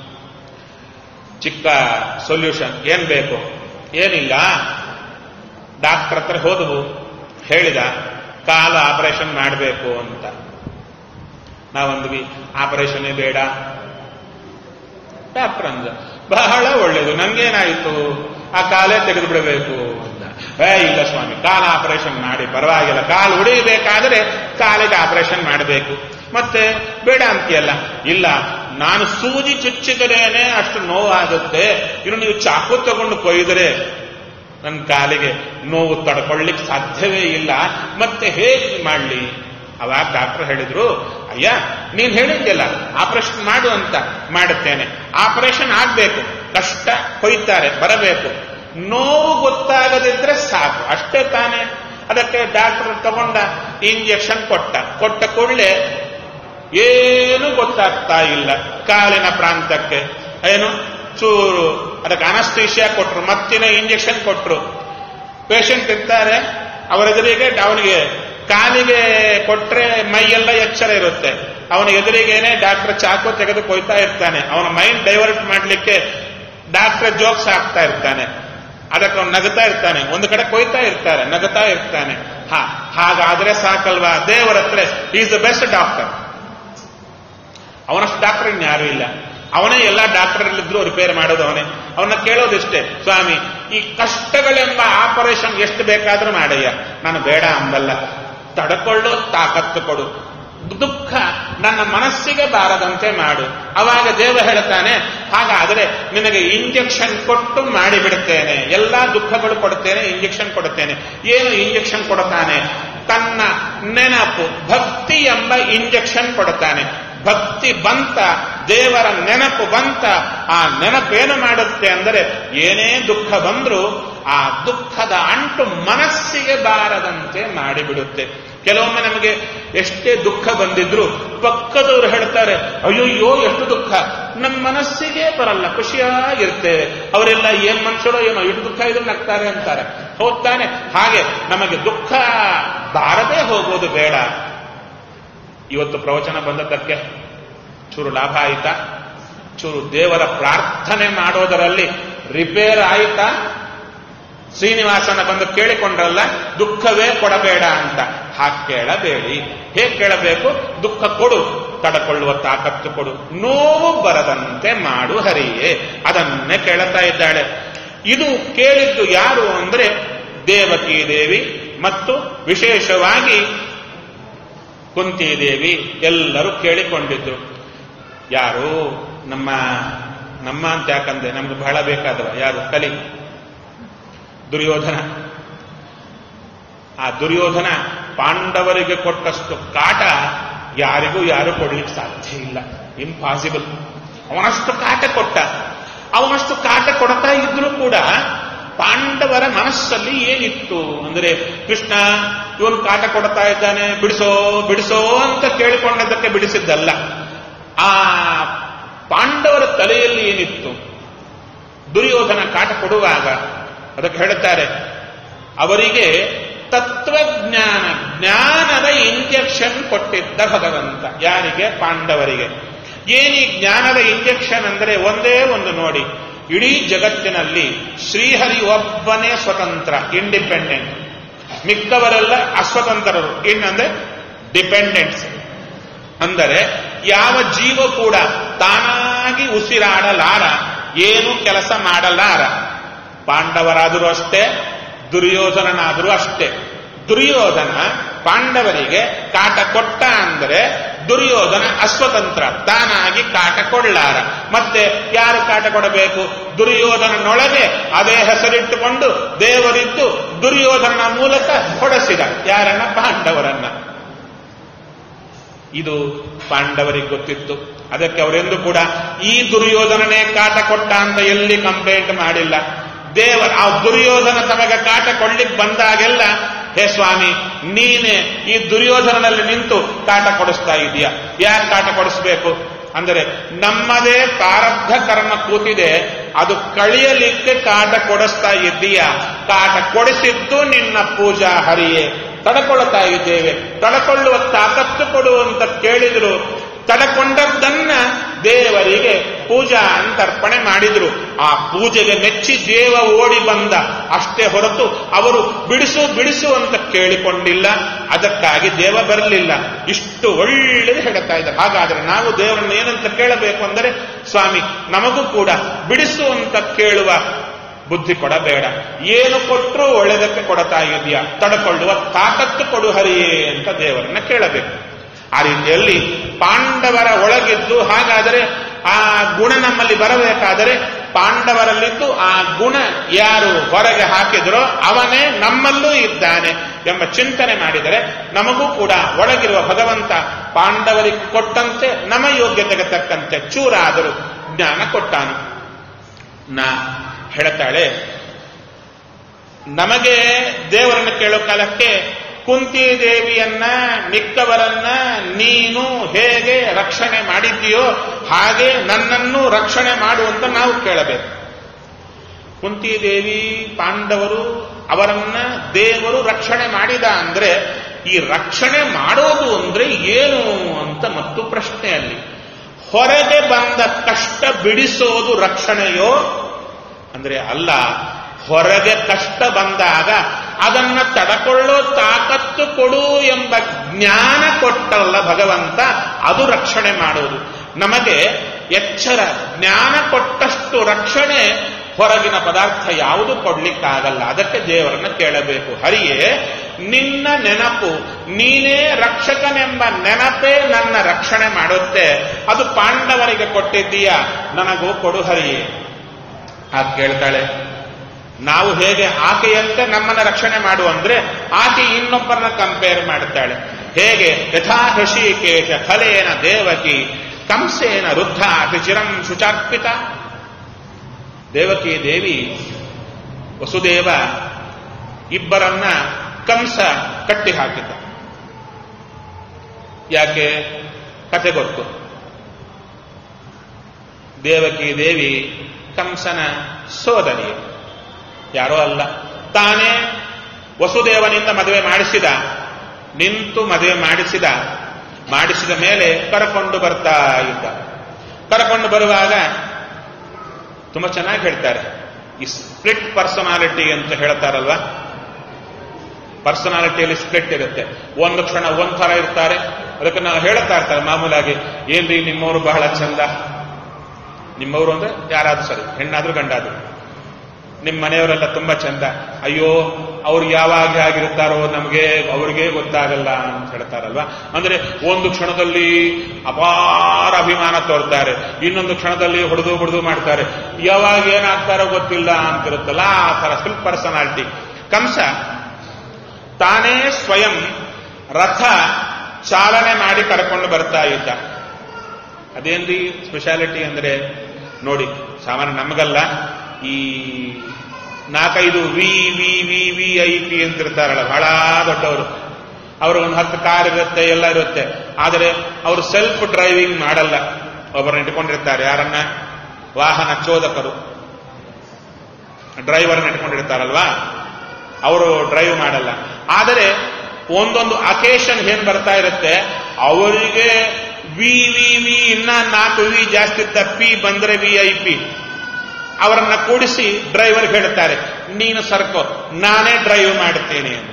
ಚಿಕ್ಕ ಸೊಲ್ಯೂಷನ್ ಏನ್ ಬೇಕು ಏನಿಲ್ಲ ಡಾಕ್ಟರ್ ಹತ್ರ ಹೋದವು ಹೇಳಿದ ಕಾಲ ಆಪರೇಷನ್ ಮಾಡಬೇಕು ಅಂತ ನಾವಂದ್ವಿ ಆಪರೇಷನ್ನೇ ಬೇಡ ಡಾಕ್ಟರ್ ಅಂದ ಬಹಳ ಒಳ್ಳೇದು ನಂಗೇನಾಯಿತು ಆ ಕಾಲೇ ತೆಗೆದು ಬಿಡಬೇಕು ಅಂತ ಏ ಇಲ್ಲ ಸ್ವಾಮಿ ಕಾಲ ಆಪರೇಷನ್ ಮಾಡಿ ಪರವಾಗಿಲ್ಲ ಕಾಲು ಉಳಿಯಬೇಕಾದ್ರೆ ಕಾಲಿಗೆ ಆಪರೇಷನ್ ಮಾಡಬೇಕು ಮತ್ತೆ ಬೇಡ ಅಂತೀಯಲ್ಲ ಇಲ್ಲ ನಾನು ಸೂಜಿ ಚುಚ್ಚಿದರೇನೆ ಅಷ್ಟು ನೋವಾಗುತ್ತೆ ಇನ್ನು ನೀವು ಚಾಕು ತಗೊಂಡು ಕೊಯ್ದರೆ ನನ್ನ ಕಾಲಿಗೆ ನೋವು ತಡ್ಕೊಳ್ಳಿಕ್ಕೆ ಸಾಧ್ಯವೇ ಇಲ್ಲ ಮತ್ತೆ ಹೇಗೆ ಮಾಡಲಿ ಅವಾಗ ಡಾಕ್ಟರ್ ಹೇಳಿದ್ರು ಅಯ್ಯ ನೀನ್ ಹೇಳಿದ್ಯಲ್ಲ ಆಪರೇಷನ್ ಮಾಡು ಅಂತ ಮಾಡುತ್ತೇನೆ ಆಪರೇಷನ್ ಆಗ್ಬೇಕು ಕಷ್ಟ ಕೊಯ್ತಾರೆ ಬರಬೇಕು ನೋವು ಗೊತ್ತಾಗದಿದ್ರೆ ಸಾಕು ಅಷ್ಟೇ ತಾನೇ ಅದಕ್ಕೆ ಡಾಕ್ಟರ್ ತಗೊಂಡ ಇಂಜೆಕ್ಷನ್ ಕೊಟ್ಟ ಕೊಟ್ಟ ಕೂಡಲೇ ಏನು ಗೊತ್ತಾಗ್ತಾ ಇಲ್ಲ ಕಾಲಿನ ಪ್ರಾಂತಕ್ಕೆ ಏನು ಚೂರು ಅದಕ್ಕೆ ಅನಸ್ತೀಶಿಯಾ ಕೊಟ್ರು ಮತ್ತಿನ ಇಂಜೆಕ್ಷನ್ ಕೊಟ್ರು ಪೇಷಂಟ್ ಇರ್ತಾರೆ ಅವರ ಎದುರಿಗೆ ಅವನಿಗೆ ಕಾಲಿಗೆ ಕೊಟ್ರೆ ಮೈಯೆಲ್ಲ ಎಚ್ಚರ ಇರುತ್ತೆ ಅವನ ಎದುರಿಗೇನೆ ಡಾಕ್ಟರ್ ಚಾಕು ತೆಗೆದು ಕೊಯ್ತಾ ಇರ್ತಾನೆ ಅವನ ಮೈಂಡ್ ಡೈವರ್ಟ್ ಮಾಡಲಿಕ್ಕೆ ಡಾಕ್ಟರ್ ಜೋಕ್ಸ್ ಆಗ್ತಾ ಇರ್ತಾನೆ ಅದಕ್ಕೆ ಅವನು ನಗುತ್ತಾ ಇರ್ತಾನೆ ಒಂದು ಕಡೆ ಕೊಯ್ತಾ ಇರ್ತಾರೆ ನಗುತ್ತಾ ಇರ್ತಾನೆ ಹಾ ಹಾಗಾದ್ರೆ ಸಾಕಲ್ವಾ ದೇವರ ಹತ್ರ ಈಸ್ ದ ಬೆಸ್ಟ್ ಡಾಕ್ಟರ್ ಅವನಷ್ಟು ಡಾಕ್ಟರ್ ಇನ್ಯಾರೂ ಇಲ್ಲ ಅವನೇ ಎಲ್ಲ ಡಾಕ್ಟರ್ ಇದ್ರು ರಿಪೇರ್ ಮಾಡೋದು ಅವನೇ ಅವನ್ನ ಕೇಳೋದಿಷ್ಟೇ ಸ್ವಾಮಿ ಈ ಕಷ್ಟಗಳೆಂಬ ಆಪರೇಷನ್ ಎಷ್ಟು ಬೇಕಾದ್ರೂ ಮಾಡಯ್ಯ ನಾನು ಬೇಡ ಅಂಬಲ್ಲ ತಡ್ಕೊಳ್ಳೋ ತಾಕತ್ತು ಕೊಡು ದುಃಖ ನನ್ನ ಮನಸ್ಸಿಗೆ ಬಾರದಂತೆ ಮಾಡು ಅವಾಗ ದೇವ ಹೇಳ್ತಾನೆ ಹಾಗಾದರೆ ನಿನಗೆ ಇಂಜೆಕ್ಷನ್ ಕೊಟ್ಟು ಮಾಡಿಬಿಡುತ್ತೇನೆ ಎಲ್ಲಾ ದುಃಖಗಳು ಕೊಡುತ್ತೇನೆ ಇಂಜೆಕ್ಷನ್ ಕೊಡುತ್ತೇನೆ ಏನು ಇಂಜೆಕ್ಷನ್ ಕೊಡುತ್ತಾನೆ ತನ್ನ ನೆನಪು ಭಕ್ತಿ ಎಂಬ ಇಂಜೆಕ್ಷನ್ ಕೊಡುತ್ತಾನೆ ಭಕ್ತಿ ಬಂತ ದೇವರ ನೆನಪು ಬಂತ ಆ ನೆನಪೇನು ಮಾಡುತ್ತೆ ಅಂದರೆ ಏನೇ ದುಃಖ ಬಂದ್ರೂ ಆ ದುಃಖದ ಅಂಟು ಮನಸ್ಸಿಗೆ ಬಾರದಂತೆ ಮಾಡಿಬಿಡುತ್ತೆ ಕೆಲವೊಮ್ಮೆ ನಮಗೆ ಎಷ್ಟೇ ದುಃಖ ಬಂದಿದ್ರು ಪಕ್ಕದವರು ಹೇಳ್ತಾರೆ ಅಯ್ಯೋಯ್ಯೋ ಎಷ್ಟು ದುಃಖ ನಮ್ಮ ಮನಸ್ಸಿಗೆ ಬರಲ್ಲ ಖುಷಿಯಾಗಿರ್ತೇವೆ ಅವರೆಲ್ಲ ಏನ್ ಮನುಷ್ಯರೋ ಏನೋ ಎಷ್ಟು ದುಃಖ ಇದ್ರು ನಗ್ತಾರೆ ಅಂತಾರೆ ಹೋಗ್ತಾನೆ ಹಾಗೆ ನಮಗೆ ದುಃಖ ಬಾರದೇ ಹೋಗೋದು ಬೇಡ ಇವತ್ತು ಪ್ರವಚನ ಬಂದದ್ದಕ್ಕೆ ಚೂರು ಲಾಭ ಆಯಿತಾ ಚೂರು ದೇವರ ಪ್ರಾರ್ಥನೆ ಮಾಡೋದರಲ್ಲಿ ರಿಪೇರ್ ಆಯಿತಾ ಶ್ರೀನಿವಾಸನ ಬಂದು ಕೇಳಿಕೊಂಡ್ರಲ್ಲ ದುಃಖವೇ ಕೊಡಬೇಡ ಅಂತ ಹಾಗೆ ಕೇಳಬೇಡಿ ಹೇಗೆ ಕೇಳಬೇಕು ದುಃಖ ಕೊಡು ತಡಕೊಳ್ಳುವ ತಾಕತ್ತು ಕೊಡು ನೋವು ಬರದಂತೆ ಮಾಡು ಹರಿಯೇ ಅದನ್ನೇ ಕೇಳುತ್ತಾ ಇದ್ದಾಳೆ ಇದು ಕೇಳಿದ್ದು ಯಾರು ಅಂದ್ರೆ ದೇವಕಿ ದೇವಿ ಮತ್ತು ವಿಶೇಷವಾಗಿ ಕುಂತಿದೇವಿ ಎಲ್ಲರೂ ಕೇಳಿಕೊಂಡಿದ್ರು ಯಾರು ನಮ್ಮ ನಮ್ಮ ಅಂತ ಯಾಕಂದ್ರೆ ನಮ್ಗೆ ಬಹಳ ಬೇಕಾದವ ಯಾರು ಕಲಿ ದುರ್ಯೋಧನ ಆ ದುರ್ಯೋಧನ ಪಾಂಡವರಿಗೆ ಕೊಟ್ಟಷ್ಟು ಕಾಟ ಯಾರಿಗೂ ಯಾರು ಕೊಡ್ಲಿಕ್ಕೆ ಸಾಧ್ಯ ಇಲ್ಲ ಇಂಪಾಸಿಬಲ್ ಅವನಷ್ಟು ಕಾಟ ಕೊಟ್ಟ ಅವನಷ್ಟು ಕಾಟ ಕೊಡ್ತಾ ಇದ್ರೂ ಕೂಡ ಪಾಂಡವರ ಮನಸ್ಸಲ್ಲಿ ಏನಿತ್ತು ಅಂದ್ರೆ ಕೃಷ್ಣ ಇವನು ಕಾಟ ಕೊಡ್ತಾ ಇದ್ದಾನೆ ಬಿಡಿಸೋ ಬಿಡಿಸೋ ಅಂತ ಕೇಳಿಕೊಂಡದ್ದಕ್ಕೆ ಬಿಡಿಸಿದ್ದಲ್ಲ ಆ ಪಾಂಡವರ ತಲೆಯಲ್ಲಿ ಏನಿತ್ತು ದುರ್ಯೋಧನ ಕಾಟ ಕೊಡುವಾಗ ಅದಕ್ಕೆ ಹೇಳುತ್ತಾರೆ ಅವರಿಗೆ ತತ್ವಜ್ಞಾನ ಜ್ಞಾನದ ಇಂಜೆಕ್ಷನ್ ಕೊಟ್ಟಿದ್ದ ಭಗವಂತ ಯಾರಿಗೆ ಪಾಂಡವರಿಗೆ ಏನಿ ಜ್ಞಾನದ ಇಂಜೆಕ್ಷನ್ ಅಂದರೆ ಒಂದೇ ಒಂದು ನೋಡಿ ಇಡೀ ಜಗತ್ತಿನಲ್ಲಿ ಶ್ರೀಹರಿ ಒಬ್ಬನೇ ಸ್ವತಂತ್ರ ಇಂಡಿಪೆಂಡೆಂಟ್ ಮಿಕ್ಕವರೆಲ್ಲ ಅಸ್ವತಂತ್ರರು ಏನಂದ್ರೆ ಡಿಪೆಂಡೆಂಟ್ಸ್ ಅಂದರೆ ಯಾವ ಜೀವ ಕೂಡ ತಾನಾಗಿ ಉಸಿರಾಡಲಾರ ಏನು ಕೆಲಸ ಮಾಡಲಾರ ಪಾಂಡವರಾದರೂ ಅಷ್ಟೇ ದುರ್ಯೋಧನನಾದರೂ ಅಷ್ಟೇ ದುರ್ಯೋಧನ ಪಾಂಡವರಿಗೆ ಕಾಟ ಕೊಟ್ಟ ಅಂದರೆ ದುರ್ಯೋಧನ ಅಸ್ವತಂತ್ರ ತಾನಾಗಿ ಕಾಟ ಕೊಡಲಾರ ಮತ್ತೆ ಯಾರು ಕಾಟ ಕೊಡಬೇಕು ದುರ್ಯೋಧನನೊಳಗೆ ಅದೇ ಹೆಸರಿಟ್ಟುಕೊಂಡು ದೇವರಿದ್ದು ದುರ್ಯೋಧನನ ಮೂಲಕ ಹೊಡೆಸಿದ ಯಾರನ್ನ ಪಾಂಡವರನ್ನ ಇದು ಪಾಂಡವರಿಗೆ ಗೊತ್ತಿತ್ತು ಅದಕ್ಕೆ ಅವರೆಂದು ಕೂಡ ಈ ದುರ್ಯೋಧನನೇ ಕಾಟ ಕೊಟ್ಟ ಅಂತ ಎಲ್ಲಿ ಕಂಪ್ಲೇಂಟ್ ಮಾಡಿಲ್ಲ ದೇವರ ಆ ದುರ್ಯೋಧನ ತಮಗೆ ಕಾಟ ಕೊಡ್ಲಿಕ್ಕೆ ಬಂದಾಗೆಲ್ಲ ಹೇ ಸ್ವಾಮಿ ನೀನೇ ಈ ದುರ್ಯೋಧನನಲ್ಲಿ ನಿಂತು ಕಾಟ ಕೊಡಿಸ್ತಾ ಇದೀಯಾ ಯಾಕೆ ಕಾಟ ಕೊಡಿಸ್ಬೇಕು ಅಂದರೆ ನಮ್ಮದೇ ಪ್ರಾರಬ್ಧ ಕರ್ಮ ಕೂತಿದೆ ಅದು ಕಳಿಯಲಿಕ್ಕೆ ಕಾಟ ಕೊಡಿಸ್ತಾ ಇದ್ದೀಯಾ ಕಾಟ ಕೊಡಿಸಿದ್ದು ನಿನ್ನ ಪೂಜಾ ಹರಿಯೇ ತಡಕೊಳ್ತಾ ಇದ್ದೇವೆ ತಡಕೊಳ್ಳುವ ತಾಕತ್ತು ಕೊಡು ಅಂತ ಕೇಳಿದ್ರು ತಡಕೊಂಡದ್ದನ್ನ ದೇವರಿಗೆ ಪೂಜಾ ಅಂತ ಅರ್ಪಣೆ ಮಾಡಿದ್ರು ಆ ಪೂಜೆಗೆ ಮೆಚ್ಚಿ ದೇವ ಓಡಿ ಬಂದ ಅಷ್ಟೇ ಹೊರತು ಅವರು ಬಿಡಿಸು ಬಿಡಿಸು ಅಂತ ಕೇಳಿಕೊಂಡಿಲ್ಲ ಅದಕ್ಕಾಗಿ ದೇವ ಬರಲಿಲ್ಲ ಇಷ್ಟು ಒಳ್ಳೆಯದು ಹೇಳ್ತಾ ಇದ್ದಾರೆ ಹಾಗಾದ್ರೆ ನಾವು ದೇವರನ್ನ ಏನಂತ ಕೇಳಬೇಕು ಅಂದರೆ ಸ್ವಾಮಿ ನಮಗೂ ಕೂಡ ಬಿಡಿಸು ಅಂತ ಕೇಳುವ ಬುದ್ಧಿ ಕೊಡಬೇಡ ಏನು ಕೊಟ್ಟರೂ ಒಳ್ಳೆದಕ್ಕೆ ಕೊಡತಾ ಇದೆಯಾ ತಡಕೊಳ್ಳುವ ತಾಕತ್ತು ಕೊಡು ಹರಿಯೇ ಅಂತ ದೇವರನ್ನ ಕೇಳಬೇಕು ಆ ರೀತಿಯಲ್ಲಿ ಪಾಂಡವರ ಒಳಗಿದ್ದು ಹಾಗಾದರೆ ಆ ಗುಣ ನಮ್ಮಲ್ಲಿ ಬರಬೇಕಾದರೆ ಪಾಂಡವರಲ್ಲಿದ್ದು ಆ ಗುಣ ಯಾರು ಹೊರಗೆ ಹಾಕಿದ್ರೋ ಅವನೇ ನಮ್ಮಲ್ಲೂ ಇದ್ದಾನೆ ಎಂಬ ಚಿಂತನೆ ಮಾಡಿದರೆ ನಮಗೂ ಕೂಡ ಒಳಗಿರುವ ಭಗವಂತ ಪಾಂಡವರಿಗೆ ಕೊಟ್ಟಂತೆ ನಮ್ಮ ಯೋಗ್ಯತೆಗೆ ತಕ್ಕಂತೆ ಚೂರಾದರೂ ಜ್ಞಾನ ಕೊಟ್ಟಾನು ನಾ ಹೇಳ್ತಾಳೆ ನಮಗೆ ದೇವರನ್ನು ಕೇಳೋ ಕಾಲಕ್ಕೆ ಕುಂತಿ ದೇವಿಯನ್ನ ಮಿಕ್ಕವರನ್ನ ನೀನು ಹೇಗೆ ರಕ್ಷಣೆ ಮಾಡಿದ್ದೀಯೋ ಹಾಗೆ ನನ್ನನ್ನು ರಕ್ಷಣೆ ಮಾಡುವಂತ ನಾವು ಕೇಳಬೇಕು ಕುಂತಿ ದೇವಿ ಪಾಂಡವರು ಅವರನ್ನ ದೇವರು ರಕ್ಷಣೆ ಮಾಡಿದ ಅಂದ್ರೆ ಈ ರಕ್ಷಣೆ ಮಾಡೋದು ಅಂದ್ರೆ ಏನು ಅಂತ ಮತ್ತು ಪ್ರಶ್ನೆ ಅಲ್ಲಿ ಹೊರಗೆ ಬಂದ ಕಷ್ಟ ಬಿಡಿಸೋದು ರಕ್ಷಣೆಯೋ ಅಂದ್ರೆ ಅಲ್ಲ ಹೊರಗೆ ಕಷ್ಟ ಬಂದಾಗ ಅದನ್ನ ತಡಕೊಳ್ಳೋ ತಾಕತ್ತು ಕೊಡು ಎಂಬ ಜ್ಞಾನ ಕೊಟ್ಟಲ್ಲ ಭಗವಂತ ಅದು ರಕ್ಷಣೆ ಮಾಡುವುದು ನಮಗೆ ಎಚ್ಚರ ಜ್ಞಾನ ಕೊಟ್ಟಷ್ಟು ರಕ್ಷಣೆ ಹೊರಗಿನ ಪದಾರ್ಥ ಯಾವುದು ಕೊಡ್ಲಿಕ್ಕಾಗಲ್ಲ ಅದಕ್ಕೆ ದೇವರನ್ನ ಕೇಳಬೇಕು ಹರಿಯೇ ನಿನ್ನ ನೆನಪು ನೀನೇ ರಕ್ಷಕನೆಂಬ ನೆನಪೇ ನನ್ನ ರಕ್ಷಣೆ ಮಾಡುತ್ತೆ ಅದು ಪಾಂಡವರಿಗೆ ಕೊಟ್ಟಿದ್ದೀಯ ನನಗೂ ಕೊಡು ಹರಿಯೇ ಆಗ ಕೇಳ್ತಾಳೆ ನಾವು ಹೇಗೆ ಆಕೆಯಂತೆ ನಮ್ಮನ್ನ ರಕ್ಷಣೆ ಮಾಡು ಅಂದ್ರೆ ಆಕೆ ಇನ್ನೊಬ್ಬರನ್ನ ಕಂಪೇರ್ ಮಾಡ್ತಾಳೆ ಹೇಗೆ ಯಥಾ ಹೃಷಿಕೇಶ ಫಲೇನ ದೇವಕಿ ಕಂಸೇನ ವೃದ್ಧ ಚಿರಂ ಶುಚಾರ್ಪಿತ ದೇವಕಿ ದೇವಿ ವಸುದೇವ ಇಬ್ಬರನ್ನ ಕಂಸ ಕಟ್ಟಿ ಹಾಕಿದ್ದ ಯಾಕೆ ಕತೆ ಗೊತ್ತು ದೇವಕಿ ದೇವಿ ಕಂಸನ ಸೋದರಿ ಯಾರೋ ಅಲ್ಲ ತಾನೇ ವಸುದೇವನಿಂದ ಮದುವೆ ಮಾಡಿಸಿದ ನಿಂತು ಮದುವೆ ಮಾಡಿಸಿದ ಮಾಡಿಸಿದ ಮೇಲೆ ಕರಕೊಂಡು ಬರ್ತಾ ಇದ್ದ ಕರಕೊಂಡು ಬರುವಾಗ ತುಂಬಾ ಚೆನ್ನಾಗಿ ಹೇಳ್ತಾರೆ ಈ ಸ್ಪ್ಲಿಟ್ ಪರ್ಸನಾಲಿಟಿ ಅಂತ ಹೇಳ್ತಾರಲ್ವಾ ಪರ್ಸನಾಲಿಟಿಯಲ್ಲಿ ಸ್ಪ್ಲಿಟ್ ಇರುತ್ತೆ ಒಂದು ಕ್ಷಣ ಒಂದ್ ಥರ ಇರ್ತಾರೆ ಅದಕ್ಕೆ ನಾವು ಹೇಳ್ತಾ ಇರ್ತಾರೆ ಮಾಮೂಲಾಗಿ ಏನ್ರಿ ನಿಮ್ಮವರು ಬಹಳ ಚಂದ ನಿಮ್ಮವರು ಅಂದ್ರೆ ಯಾರಾದ್ರೂ ಸರಿ ಹೆಣ್ಣಾದ್ರೂ ಗಂಡಾದ್ರು ನಿಮ್ಮ ಮನೆಯವರೆಲ್ಲ ತುಂಬಾ ಚಂದ ಅಯ್ಯೋ ಅವ್ರು ಯಾವಾಗ ಆಗಿರುತ್ತಾರೋ ನಮಗೆ ಅವ್ರಿಗೆ ಗೊತ್ತಾಗಲ್ಲ ಅಂತ ಹೇಳ್ತಾರಲ್ವಾ ಅಂದ್ರೆ ಒಂದು ಕ್ಷಣದಲ್ಲಿ ಅಪಾರ ಅಭಿಮಾನ ತೋರ್ತಾರೆ ಇನ್ನೊಂದು ಕ್ಷಣದಲ್ಲಿ ಹೊಡೆದು ಹೊಡೆದು ಮಾಡ್ತಾರೆ ಯಾವಾಗ ಏನಾಗ್ತಾರೋ ಗೊತ್ತಿಲ್ಲ ಅಂತಿರುತ್ತಲ್ಲ ಆ ತರ ಫುಲ್ ಪರ್ಸನಾಲಿಟಿ ಕಂಸ ತಾನೇ ಸ್ವಯಂ ರಥ ಚಾಲನೆ ಮಾಡಿ ಕರ್ಕೊಂಡು ಬರ್ತಾ ಇದ್ದ ಅದೇನ್ರಿ ಸ್ಪೆಷಾಲಿಟಿ ಅಂದ್ರೆ ನೋಡಿ ಸಾಮಾನ್ಯ ನಮಗಲ್ಲ ಈ ನಾಲ್ಕೈದು V V V V I P ಅಂತಿರ್ತಾರಲ್ಲ ಬಹಳ ದೊಡ್ಡವರು ಅವರು ಒಂದು ಹತ್ತು ಕಾರ್ ಇರುತ್ತೆ ಎಲ್ಲ ಇರುತ್ತೆ ಆದರೆ ಅವರು ಸೆಲ್ಫ್ ಡ್ರೈವಿಂಗ್ ಮಾಡಲ್ಲ ಒಬ್ಬರನ್ನ ಇಟ್ಕೊಂಡಿರ್ತಾರೆ ಯಾರನ್ನ ವಾಹನ ಚೋದಕರು ಡ್ರೈವರ್ನ ಇಟ್ಕೊಂಡಿರ್ತಾರಲ್ವಾ ಅವರು ಡ್ರೈವ್ ಮಾಡಲ್ಲ ಆದರೆ ಒಂದೊಂದು ಅಕೇಶನ್ ಏನ್ ಬರ್ತಾ ಇರುತ್ತೆ ಅವರಿಗೆ ವಿ ವಿ ವಿ ಇನ್ನ ನಾಲ್ಕು ವಿ ಜಾಸ್ತಿ ತಪ್ಪಿ ಬಂದ್ರೆ ವಿ ಐ ಪಿ ಅವರನ್ನ ಕೂಡಿಸಿ ಡ್ರೈವರ್ ಹೇಳ್ತಾರೆ ನೀನು ಸರ್ಕೋ ನಾನೇ ಡ್ರೈವ್ ಮಾಡ್ತೇನೆ ಅಂತ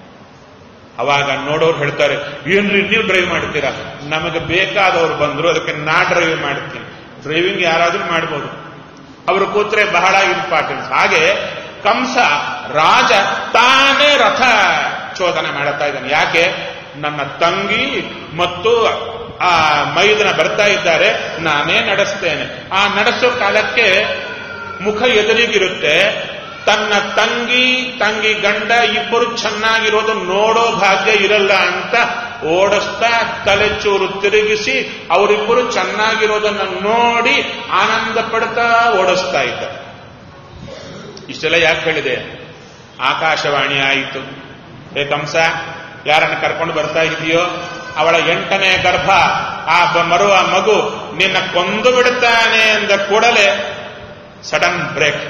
ಅವಾಗ ನೋಡೋರು ಹೇಳ್ತಾರೆ ಏನ್ರಿ ನೀವು ಡ್ರೈವ್ ಮಾಡ್ತೀರಾ ನಮಗೆ ಬೇಕಾದವರು ಬಂದ್ರು ಅದಕ್ಕೆ ನಾ ಡ್ರೈವ್ ಮಾಡ್ತೀನಿ ಡ್ರೈವಿಂಗ್ ಯಾರಾದ್ರೂ ಮಾಡ್ಬೋದು ಅವರು ಕೂತ್ರೆ ಬಹಳ ಇಂಪಾರ್ಟೆನ್ಸ್ ಹಾಗೆ ಕಂಸ ರಾಜ ತಾನೇ ರಥ ಚೋದನೆ ಮಾಡುತ್ತಾ ಇದ್ದಾನೆ ಯಾಕೆ ನನ್ನ ತಂಗಿ ಮತ್ತು ಆ ಮೈದನ ಬರ್ತಾ ಇದ್ದಾರೆ ನಾನೇ ನಡೆಸ್ತೇನೆ ಆ ನಡೆಸೋ ಕಾಲಕ್ಕೆ ಮುಖ ಎದುರಿಗಿರುತ್ತೆ ತನ್ನ ತಂಗಿ ತಂಗಿ ಗಂಡ ಇಬ್ಬರು ಚೆನ್ನಾಗಿರೋದು ನೋಡೋ ಭಾಗ್ಯ ಇರಲ್ಲ ಅಂತ ಓಡಿಸ್ತಾ ತಲೆ ಚೂರು ತಿರುಗಿಸಿ ಅವರಿಬ್ಬರು ಚೆನ್ನಾಗಿರೋದನ್ನ ನೋಡಿ ಆನಂದ ಪಡ್ತಾ ಓಡಿಸ್ತಾ ಇದ್ದ ಇಷ್ಟೆಲ್ಲ ಯಾಕೆ ಹೇಳಿದೆ ಆಕಾಶವಾಣಿ ಆಯಿತು ಹೇ ಕಂಸ ಯಾರನ್ನ ಕರ್ಕೊಂಡು ಬರ್ತಾ ಇದೆಯೋ ಅವಳ ಎಂಟನೇ ಗರ್ಭ ಆ ಬ- ಮರುವ ಮಗು ನಿನ್ನ ಕೊಂದು ಬಿಡುತ್ತಾನೆ ಎಂದ ಕೂಡಲೇ ಸಡನ್ ಬ್ರೇಕ್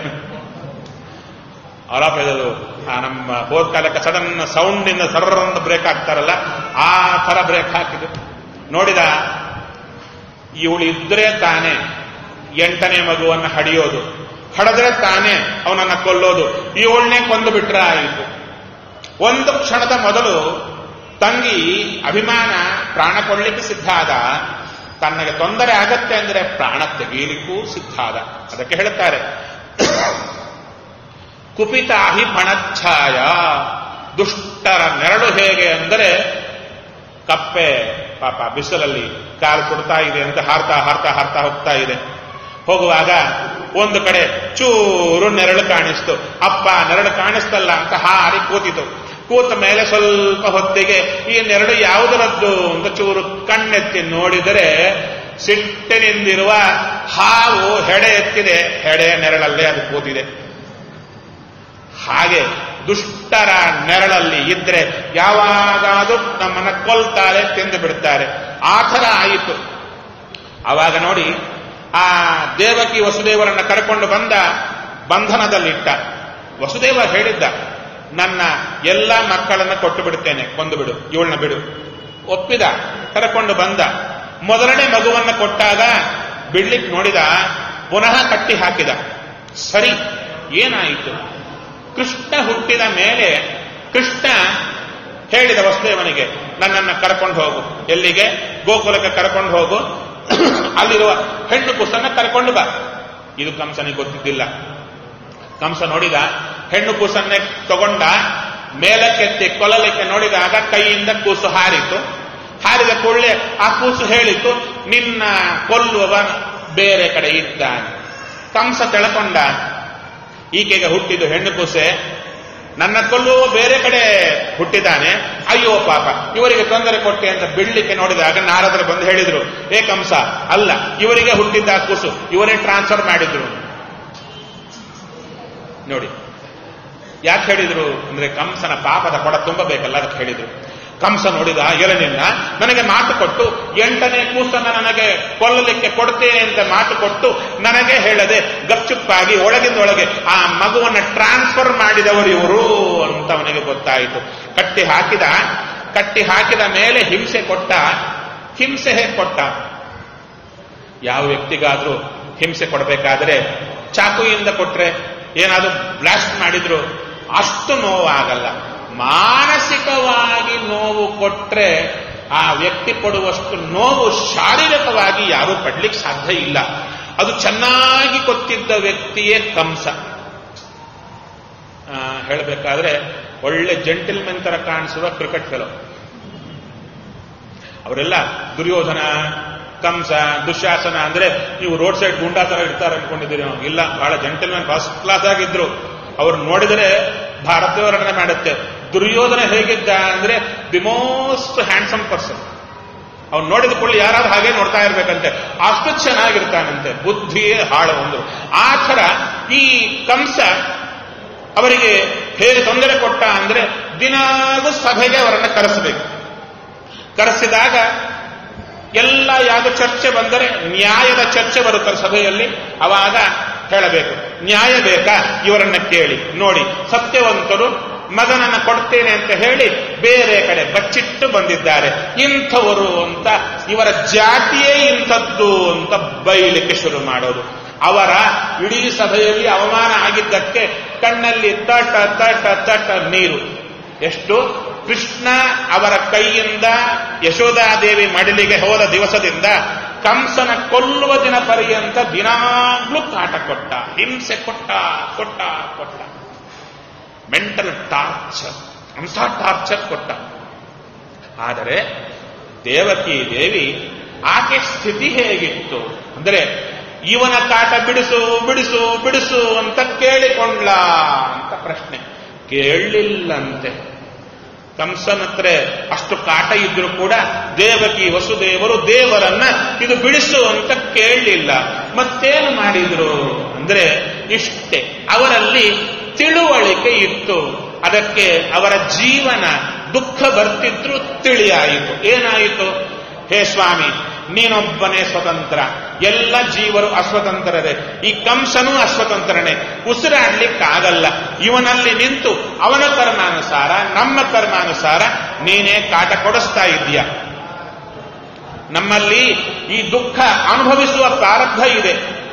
ಅವರಾಪದು ಆ ನಮ್ಮ ಹೋದ ಕಾಲಕ್ಕೆ ಸಡನ್ ಸೌಂಡ್ ಇಂದ ಸರ್ರಂದ ಬ್ರೇಕ್ ಹಾಕ್ತಾರಲ್ಲ ಆ ತರ ಬ್ರೇಕ್ ಹಾಕಿದ್ರು ನೋಡಿದ ಇವಳು ಇದ್ರೆ ತಾನೇ ಎಂಟನೇ ಮಗುವನ್ನು ಹಡಿಯೋದು ಹಡದ್ರೆ ತಾನೇ ಅವನನ್ನ ಕೊಲ್ಲೋದು ಇವಳನ್ನೇ ಕೊಂದು ಬಿಟ್ರೆ ಆಯಿತು ಒಂದು ಕ್ಷಣದ ಮೊದಲು ತಂಗಿ ಅಭಿಮಾನ ಪ್ರಾಣ ಕೊಡ್ಲಿಕ್ಕೆ ಸಿದ್ಧ ಆದ ತನ್ನಗೆ ತೊಂದರೆ ಆಗತ್ತೆ ಅಂದ್ರೆ ಪ್ರಾಣ ತೆಗೀಲಿಕ್ಕೂ ಸಿದ್ಧ ಆದ ಅದಕ್ಕೆ ಹೇಳ್ತಾರೆ ಕುಪಿತಾಹಿ ಫಣಚ್ಛಾಯ ದುಷ್ಟರ ನೆರಳು ಹೇಗೆ ಅಂದರೆ ಕಪ್ಪೆ ಪಾಪ ಬಿಸಿಲಲ್ಲಿ ಕಾಲು ಕೊಡ್ತಾ ಇದೆ ಅಂತ ಹಾರ್ತಾ ಹಾರ್ತಾ ಹಾರ್ತಾ ಹೋಗ್ತಾ ಇದೆ ಹೋಗುವಾಗ ಒಂದು ಕಡೆ ಚೂರು ನೆರಳು ಕಾಣಿಸ್ತು ಅಪ್ಪ ನೆರಳು ಕಾಣಿಸ್ತಲ್ಲ ಅಂತ ಹಾರಿ ಕೂತಿತು ಕೂತ ಮೇಲೆ ಸ್ವಲ್ಪ ಹೊತ್ತಿಗೆ ಈ ನೆರಳು ಯಾವುದರದ್ದು ಅಂತ ಚೂರು ಕಣ್ಣೆತ್ತಿ ನೋಡಿದರೆ ಸಿಟ್ಟಿನಿಂದಿರುವ ಹಾವು ಹೆಡೆ ಎತ್ತಿದೆ ಹೆಡೆ ನೆರಳಲ್ಲೇ ಅದು ಕೂತಿದೆ ಹಾಗೆ ದುಷ್ಟರ ನೆರಳಲ್ಲಿ ಇದ್ರೆ ಯಾವಾಗಾದ್ರೂ ನಮ್ಮನ್ನ ಕೊಲ್ತಾರೆ ತಿಂದು ಬಿಡ್ತಾರೆ ಆ ಥರ ಆಯಿತು ಆವಾಗ ನೋಡಿ ಆ ದೇವಕಿ ವಸುದೇವರನ್ನ ಕರ್ಕೊಂಡು ಬಂದ ಬಂಧನದಲ್ಲಿಟ್ಟ ವಸುದೇವ ಹೇಳಿದ್ದ ನನ್ನ ಎಲ್ಲ ಮಕ್ಕಳನ್ನ ಕೊಟ್ಟು ಬಿಡುತ್ತೇನೆ ಕೊಂದು ಬಿಡು ಇವಳನ್ನ ಬಿಡು ಒಪ್ಪಿದ ಕರ್ಕೊಂಡು ಬಂದ ಮೊದಲನೇ ಮಗುವನ್ನ ಕೊಟ್ಟಾಗ ಬಿಡ್ಲಿಕ್ಕೆ ನೋಡಿದ ಪುನಃ ಕಟ್ಟಿ ಹಾಕಿದ ಸರಿ ಏನಾಯಿತು ಕೃಷ್ಣ ಹುಟ್ಟಿದ ಮೇಲೆ ಕೃಷ್ಣ ಹೇಳಿದ ವಸುದೇವನಿಗೆ ನನ್ನನ್ನು ಕರ್ಕೊಂಡು ಹೋಗು ಎಲ್ಲಿಗೆ ಗೋಕುಲಕ್ಕೆ ಕರ್ಕೊಂಡು ಹೋಗು ಅಲ್ಲಿರುವ ಹೆಣ್ಣು ಕುಸನ್ನ ಕರ್ಕೊಂಡು ಬಾ ಇದು ಕಂಸನಿಗೆ ಗೊತ್ತಿದ್ದಿಲ್ಲ ಕಂಸ ನೋಡಿದ ಹೆಣ್ಣು ಕೂಸನ್ನೇ ತಗೊಂಡ ಮೇಲಕ್ಕೆತ್ತಿ ಕೊಲ್ಲಲಿಕ್ಕೆ ನೋಡಿದಾಗ ಕೈಯಿಂದ ಕೂಸು ಹಾರಿತು ಹಾರಿದ ಕೂಡಲೇ ಆ ಕೂಸು ಹೇಳಿತು ನಿನ್ನ ಕೊಲ್ಲುವವ ಬೇರೆ ಕಡೆ ಇದ್ದಾನೆ ಕಂಸ ತೆಳಕೊಂಡ ಈಕೆಗೆ ಹುಟ್ಟಿದ್ದು ಹೆಣ್ಣು ಕೂಸೆ ನನ್ನ ಕೊಲ್ಲುವ ಬೇರೆ ಕಡೆ ಹುಟ್ಟಿದ್ದಾನೆ ಅಯ್ಯೋ ಪಾಪ ಇವರಿಗೆ ತೊಂದರೆ ಕೊಟ್ಟೆ ಅಂತ ಬಿಡ್ಲಿಕ್ಕೆ ನೋಡಿದಾಗ ನಾರದರು ಬಂದು ಹೇಳಿದ್ರು ಏ ಕಂಸ ಅಲ್ಲ ಇವರಿಗೆ ಹುಟ್ಟಿದ್ದ ಕೂಸು ಇವರೇ ಟ್ರಾನ್ಸ್ಫರ್ ಮಾಡಿದ್ರು ನೋಡಿ ಯಾಕೆ ಹೇಳಿದ್ರು ಅಂದ್ರೆ ಕಂಸನ ಪಾಪದ ಕೊಡ ತುಂಬಬೇಕಲ್ಲ ಅದಕ್ಕೆ ಹೇಳಿದ್ರು ಕಂಸ ನೋಡಿದ ಎಲನಿಂದ ನನಗೆ ಮಾತು ಕೊಟ್ಟು ಎಂಟನೇ ಕೂಸನ್ನ ನನಗೆ ಕೊಲ್ಲಲಿಕ್ಕೆ ಕೊಡ್ತೇನೆ ಅಂತ ಮಾತು ಕೊಟ್ಟು ನನಗೆ ಹೇಳದೆ ಗಪ್ಚುಪ್ಪಾಗಿ ಒಳಗಿಂದೊಳಗೆ ಆ ಮಗುವನ್ನು ಟ್ರಾನ್ಸ್ಫರ್ ಮಾಡಿದವರು ಇವರು ಅಂತ ಅವನಿಗೆ ಗೊತ್ತಾಯಿತು ಕಟ್ಟಿ ಹಾಕಿದ ಕಟ್ಟಿ ಹಾಕಿದ ಮೇಲೆ ಹಿಂಸೆ ಕೊಟ್ಟ ಹಿಂಸೆ ಹೇಗೆ ಕೊಟ್ಟ ಯಾವ ವ್ಯಕ್ತಿಗಾದ್ರೂ ಹಿಂಸೆ ಕೊಡಬೇಕಾದ್ರೆ ಚಾಕುಯಿಂದ ಕೊಟ್ರೆ ಏನಾದ್ರೂ ಬ್ಲಾಸ್ಟ್ ಮಾಡಿದ್ರು ಅಷ್ಟು ನೋವಾಗಲ್ಲ ಮಾನಸಿಕವಾಗಿ ನೋವು ಕೊಟ್ರೆ ಆ ವ್ಯಕ್ತಿ ಕೊಡುವಷ್ಟು ನೋವು ಶಾರೀರಿಕವಾಗಿ ಯಾರೂ ಪಡ್ಲಿಕ್ಕೆ ಸಾಧ್ಯ ಇಲ್ಲ ಅದು ಚೆನ್ನಾಗಿ ಗೊತ್ತಿದ್ದ ವ್ಯಕ್ತಿಯೇ ಕಂಸ ಹೇಳಬೇಕಾದ್ರೆ ಒಳ್ಳೆ ಜೆಂಟಿಲ್ಮೆನ್ ತರ ಕಾಣಿಸುವ ಕ್ರಿಕೆಟ್ ಫೆಲೋ ಅವರೆಲ್ಲ ದುರ್ಯೋಧನ ಕಂಸ ದುಶ್ಯಾಸನ ಅಂದ್ರೆ ನೀವು ರೋಡ್ ಸೈಡ್ ಗುಂಡಾ ತರ ಇರ್ತಾರೆ ಅನ್ಕೊಂಡಿದ್ದೀರಿ ನಾವು ಇಲ್ಲ ಬಹಳ ಜೆಂಟಲ್ಮೆನ್ ಫಸ್ಟ್ ಕ್ಲಾಸ್ ಆಗಿದ್ರು ಅವ್ರು ನೋಡಿದರೆ ಭಾರತೀಯವರನ್ನೇ ಮಾಡುತ್ತೆ ದುರ್ಯೋಧನ ಹೇಗಿದ್ದ ಅಂದ್ರೆ ದಿ ಮೋಸ್ಟ್ ಹ್ಯಾಂಡ್ಸಮ್ ಪರ್ಸನ್ ಅವ್ನು ನೋಡಿದ ಕೂಡಲೇ ಯಾರಾದ್ರೂ ಹಾಗೆ ನೋಡ್ತಾ ಇರ್ಬೇಕಂತೆ ಅಷ್ಟು ಚೆನ್ನಾಗಿರ್ತಾನಂತೆ ಬುದ್ಧಿಯೇ ಹಾಳು ಒಂದು ಆ ಥರ ಈ ಕಂಸ ಅವರಿಗೆ ಹೇಗೆ ತೊಂದರೆ ಕೊಟ್ಟ ಅಂದ್ರೆ ದಿನಾಗೂ ಸಭೆಗೆ ಅವರನ್ನ ಕರೆಸಬೇಕು ಕರೆಸಿದಾಗ ಎಲ್ಲ ಯಾವುದು ಚರ್ಚೆ ಬಂದರೆ ನ್ಯಾಯದ ಚರ್ಚೆ ಬರುತ್ತದೆ ಸಭೆಯಲ್ಲಿ ಅವಾಗ ಹೇಳಬೇಕು ನ್ಯಾಯ ಬೇಕಾ ಇವರನ್ನ ಕೇಳಿ ನೋಡಿ ಸತ್ಯವಂತರು ಮಗನನ್ನ ಕೊಡ್ತೇನೆ ಅಂತ ಹೇಳಿ ಬೇರೆ ಕಡೆ ಬಚ್ಚಿಟ್ಟು ಬಂದಿದ್ದಾರೆ ಇಂಥವರು ಅಂತ ಇವರ ಜಾತಿಯೇ ಇಂಥದ್ದು ಅಂತ ಬೈಲಿಕ್ಕೆ ಶುರು ಮಾಡೋದು ಅವರ ಇಡೀ ಸಭೆಯಲ್ಲಿ ಅವಮಾನ ಆಗಿದ್ದಕ್ಕೆ ಕಣ್ಣಲ್ಲಿ ತಟ ತಟ ತಟ ನೀರು ಎಷ್ಟು ಕೃಷ್ಣ ಅವರ ಕೈಯಿಂದ ಯಶೋಧಾದೇವಿ ಮಡಿಲಿಗೆ ಹೋದ ದಿವಸದಿಂದ ಕಂಸನ ಕೊಲ್ಲುವ ದಿನ ಪರ್ಯಂತ ದಿನಾಗ್ಲೂ ಕಾಟ ಕೊಟ್ಟ ಹಿಂಸೆ ಕೊಟ್ಟ ಕೊಟ್ಟ ಕೊಟ್ಟ ಮೆಂಟಲ್ ಟಾರ್ಚರ್ ಅಂಥ ಟಾರ್ಚರ್ ಕೊಟ್ಟ ಆದರೆ ದೇವಕಿ ದೇವಿ ಆಕೆ ಸ್ಥಿತಿ ಹೇಗಿತ್ತು ಅಂದರೆ ಇವನ ಕಾಟ ಬಿಡಿಸು ಬಿಡಿಸು ಬಿಡಿಸು ಅಂತ ಕೇಳಿಕೊಂಡ್ಲ ಅಂತ ಪ್ರಶ್ನೆ ಕೇಳಲಿಲ್ಲಂತೆ ಕಂಸನ ಹತ್ರ ಅಷ್ಟು ಕಾಟ ಇದ್ರೂ ಕೂಡ ದೇವಕಿ ವಸುದೇವರು ದೇವರನ್ನ ಇದು ಬಿಡಿಸು ಅಂತ ಕೇಳಲಿಲ್ಲ ಮತ್ತೇನು ಮಾಡಿದ್ರು ಅಂದ್ರೆ ಇಷ್ಟೇ ಅವರಲ್ಲಿ ತಿಳುವಳಿಕೆ ಇತ್ತು ಅದಕ್ಕೆ ಅವರ ಜೀವನ ದುಃಖ ಬರ್ತಿದ್ರು ತಿಳಿಯಾಯಿತು ಏನಾಯಿತು ಹೇ ಸ್ವಾಮಿ ನೀನೊಬ್ಬನೇ ಸ್ವತಂತ್ರ ಎಲ್ಲ ಜೀವರು ಅಸ್ವತಂತ್ರರೇ ಈ ಕಂಸನೂ ಅಸ್ವತಂತ್ರನೇ ಉಸಿರಾಡ್ಲಿಕ್ಕಾಗಲ್ಲ ಇವನಲ್ಲಿ ನಿಂತು ಅವನ ಕರ್ಮಾನುಸಾರ ನಮ್ಮ ಕರ್ಮಾನುಸಾರ ನೀನೇ ಕಾಟ ಕೊಡಿಸ್ತಾ ಇದ್ದೀಯ ನಮ್ಮಲ್ಲಿ ಈ ದುಃಖ ಅನುಭವಿಸುವ ಪ್ರಾರಬ್ಧ ಇದೆ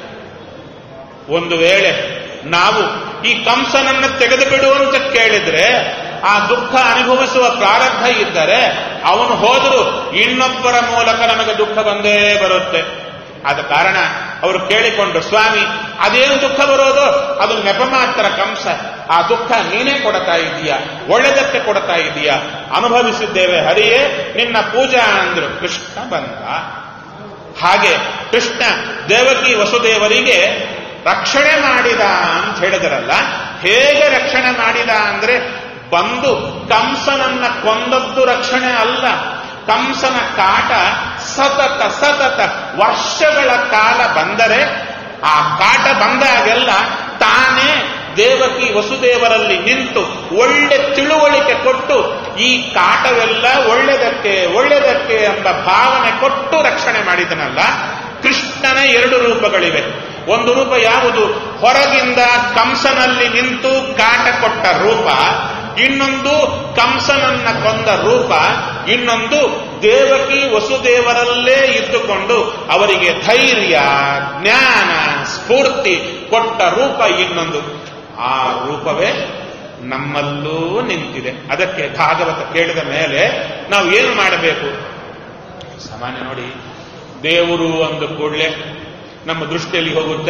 ಒಂದು ವೇಳೆ ನಾವು ಈ ಕಂಸನನ್ನು ತೆಗೆದು ಬಿಡು ಅಂತ ಕೇಳಿದ್ರೆ ಆ ದುಃಖ ಅನುಭವಿಸುವ ಪ್ರಾರಬ್ಧ ಇದ್ದರೆ ಅವನು ಹೋದರೂ ಇನ್ನೊಬ್ಬರ ಮೂಲಕ ನಮಗೆ ದುಃಖ ಬಂದೇ ಬರುತ್ತೆ ಆದ ಕಾರಣ ಅವರು ಕೇಳಿಕೊಂಡು ಸ್ವಾಮಿ ಅದೇನು ದುಃಖ ಬರೋದು ಅದು ನೆಪ ಮಾತ್ರ ಕಂಸ ಆ ದುಃಖ ನೀನೇ ಕೊಡ್ತಾ ಇದೀಯ ಒಳ್ಳೆದಕ್ಕೆ ಕೊಡ್ತಾ ಇದೀಯ ಅನುಭವಿಸಿದ್ದೇವೆ ಹರಿಯೇ ನಿನ್ನ ಪೂಜಾ ಅಂದ್ರು ಕೃಷ್ಣ ಬಂದ ಹಾಗೆ ಕೃಷ್ಣ ದೇವಕಿ ವಸುದೇವರಿಗೆ ರಕ್ಷಣೆ ಮಾಡಿದ ಅಂತ ಹೇಳಿದರಲ್ಲ ಹೇಗೆ ರಕ್ಷಣೆ ಮಾಡಿದ ಅಂದ್ರೆ ಬಂದು ಕಂಸನನ್ನ ಕೊಂದದ್ದು ರಕ್ಷಣೆ ಅಲ್ಲ ಕಂಸನ ಕಾಟ ಸತತ ಸತತ ವರ್ಷಗಳ ಕಾಲ ಬಂದರೆ ಆ ಕಾಟ ಬಂದಾಗೆಲ್ಲ ತಾನೇ ದೇವಕಿ ವಸುದೇವರಲ್ಲಿ ನಿಂತು ಒಳ್ಳೆ ತಿಳುವಳಿಕೆ ಕೊಟ್ಟು ಈ ಕಾಟವೆಲ್ಲ ಒಳ್ಳೆದಕ್ಕೆ ಒಳ್ಳೆದಕ್ಕೆ ಎಂಬ ಭಾವನೆ ಕೊಟ್ಟು ರಕ್ಷಣೆ ಮಾಡಿದನಲ್ಲ ಕೃಷ್ಣನ ಎರಡು ರೂಪಗಳಿವೆ ಒಂದು ರೂಪ ಯಾವುದು ಹೊರಗಿಂದ ಕಂಸನಲ್ಲಿ ನಿಂತು ಕಾಟ ಕೊಟ್ಟ ರೂಪ ಇನ್ನೊಂದು ಕಂಸನನ್ನ ಕೊಂದ ರೂಪ ಇನ್ನೊಂದು ದೇವಕಿ ವಸುದೇವರಲ್ಲೇ ಇದ್ದುಕೊಂಡು ಅವರಿಗೆ ಧೈರ್ಯ ಜ್ಞಾನ ಸ್ಫೂರ್ತಿ ಕೊಟ್ಟ ರೂಪ ಇನ್ನೊಂದು ಆ ರೂಪವೇ ನಮ್ಮಲ್ಲೂ ನಿಂತಿದೆ ಅದಕ್ಕೆ ಭಾಗವತ ಕೇಳಿದ ಮೇಲೆ ನಾವು ಏನು ಮಾಡಬೇಕು ಸಾಮಾನ್ಯ ನೋಡಿ ದೇವರು ಅಂದ ಕೂಡಲೇ ನಮ್ಮ ದೃಷ್ಟಿಯಲ್ಲಿ ಹೋಗುತ್ತೆ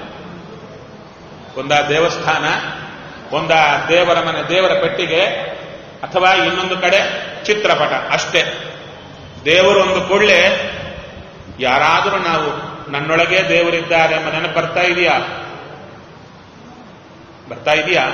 ಒಂದ ದೇವಸ್ಥಾನ ಒಂದ ದೇವರ ಮನೆ ದೇವರ ಪೆಟ್ಟಿಗೆ ಅಥವಾ ಇನ್ನೊಂದು ಕಡೆ ಚಿತ್ರಪಟ ಅಷ್ಟೇ ದೇವರು ಒಂದು ಕೂಡಲೇ ಯಾರಾದರೂ ನಾವು ನನ್ನೊಳಗೆ ದೇವರಿದ್ದಾರೆ ಎಂಬ ನೆನಪು ಬರ್ತಾ ಇದೆಯಾ ಬರ್ತಾ ಇದೆಯಾ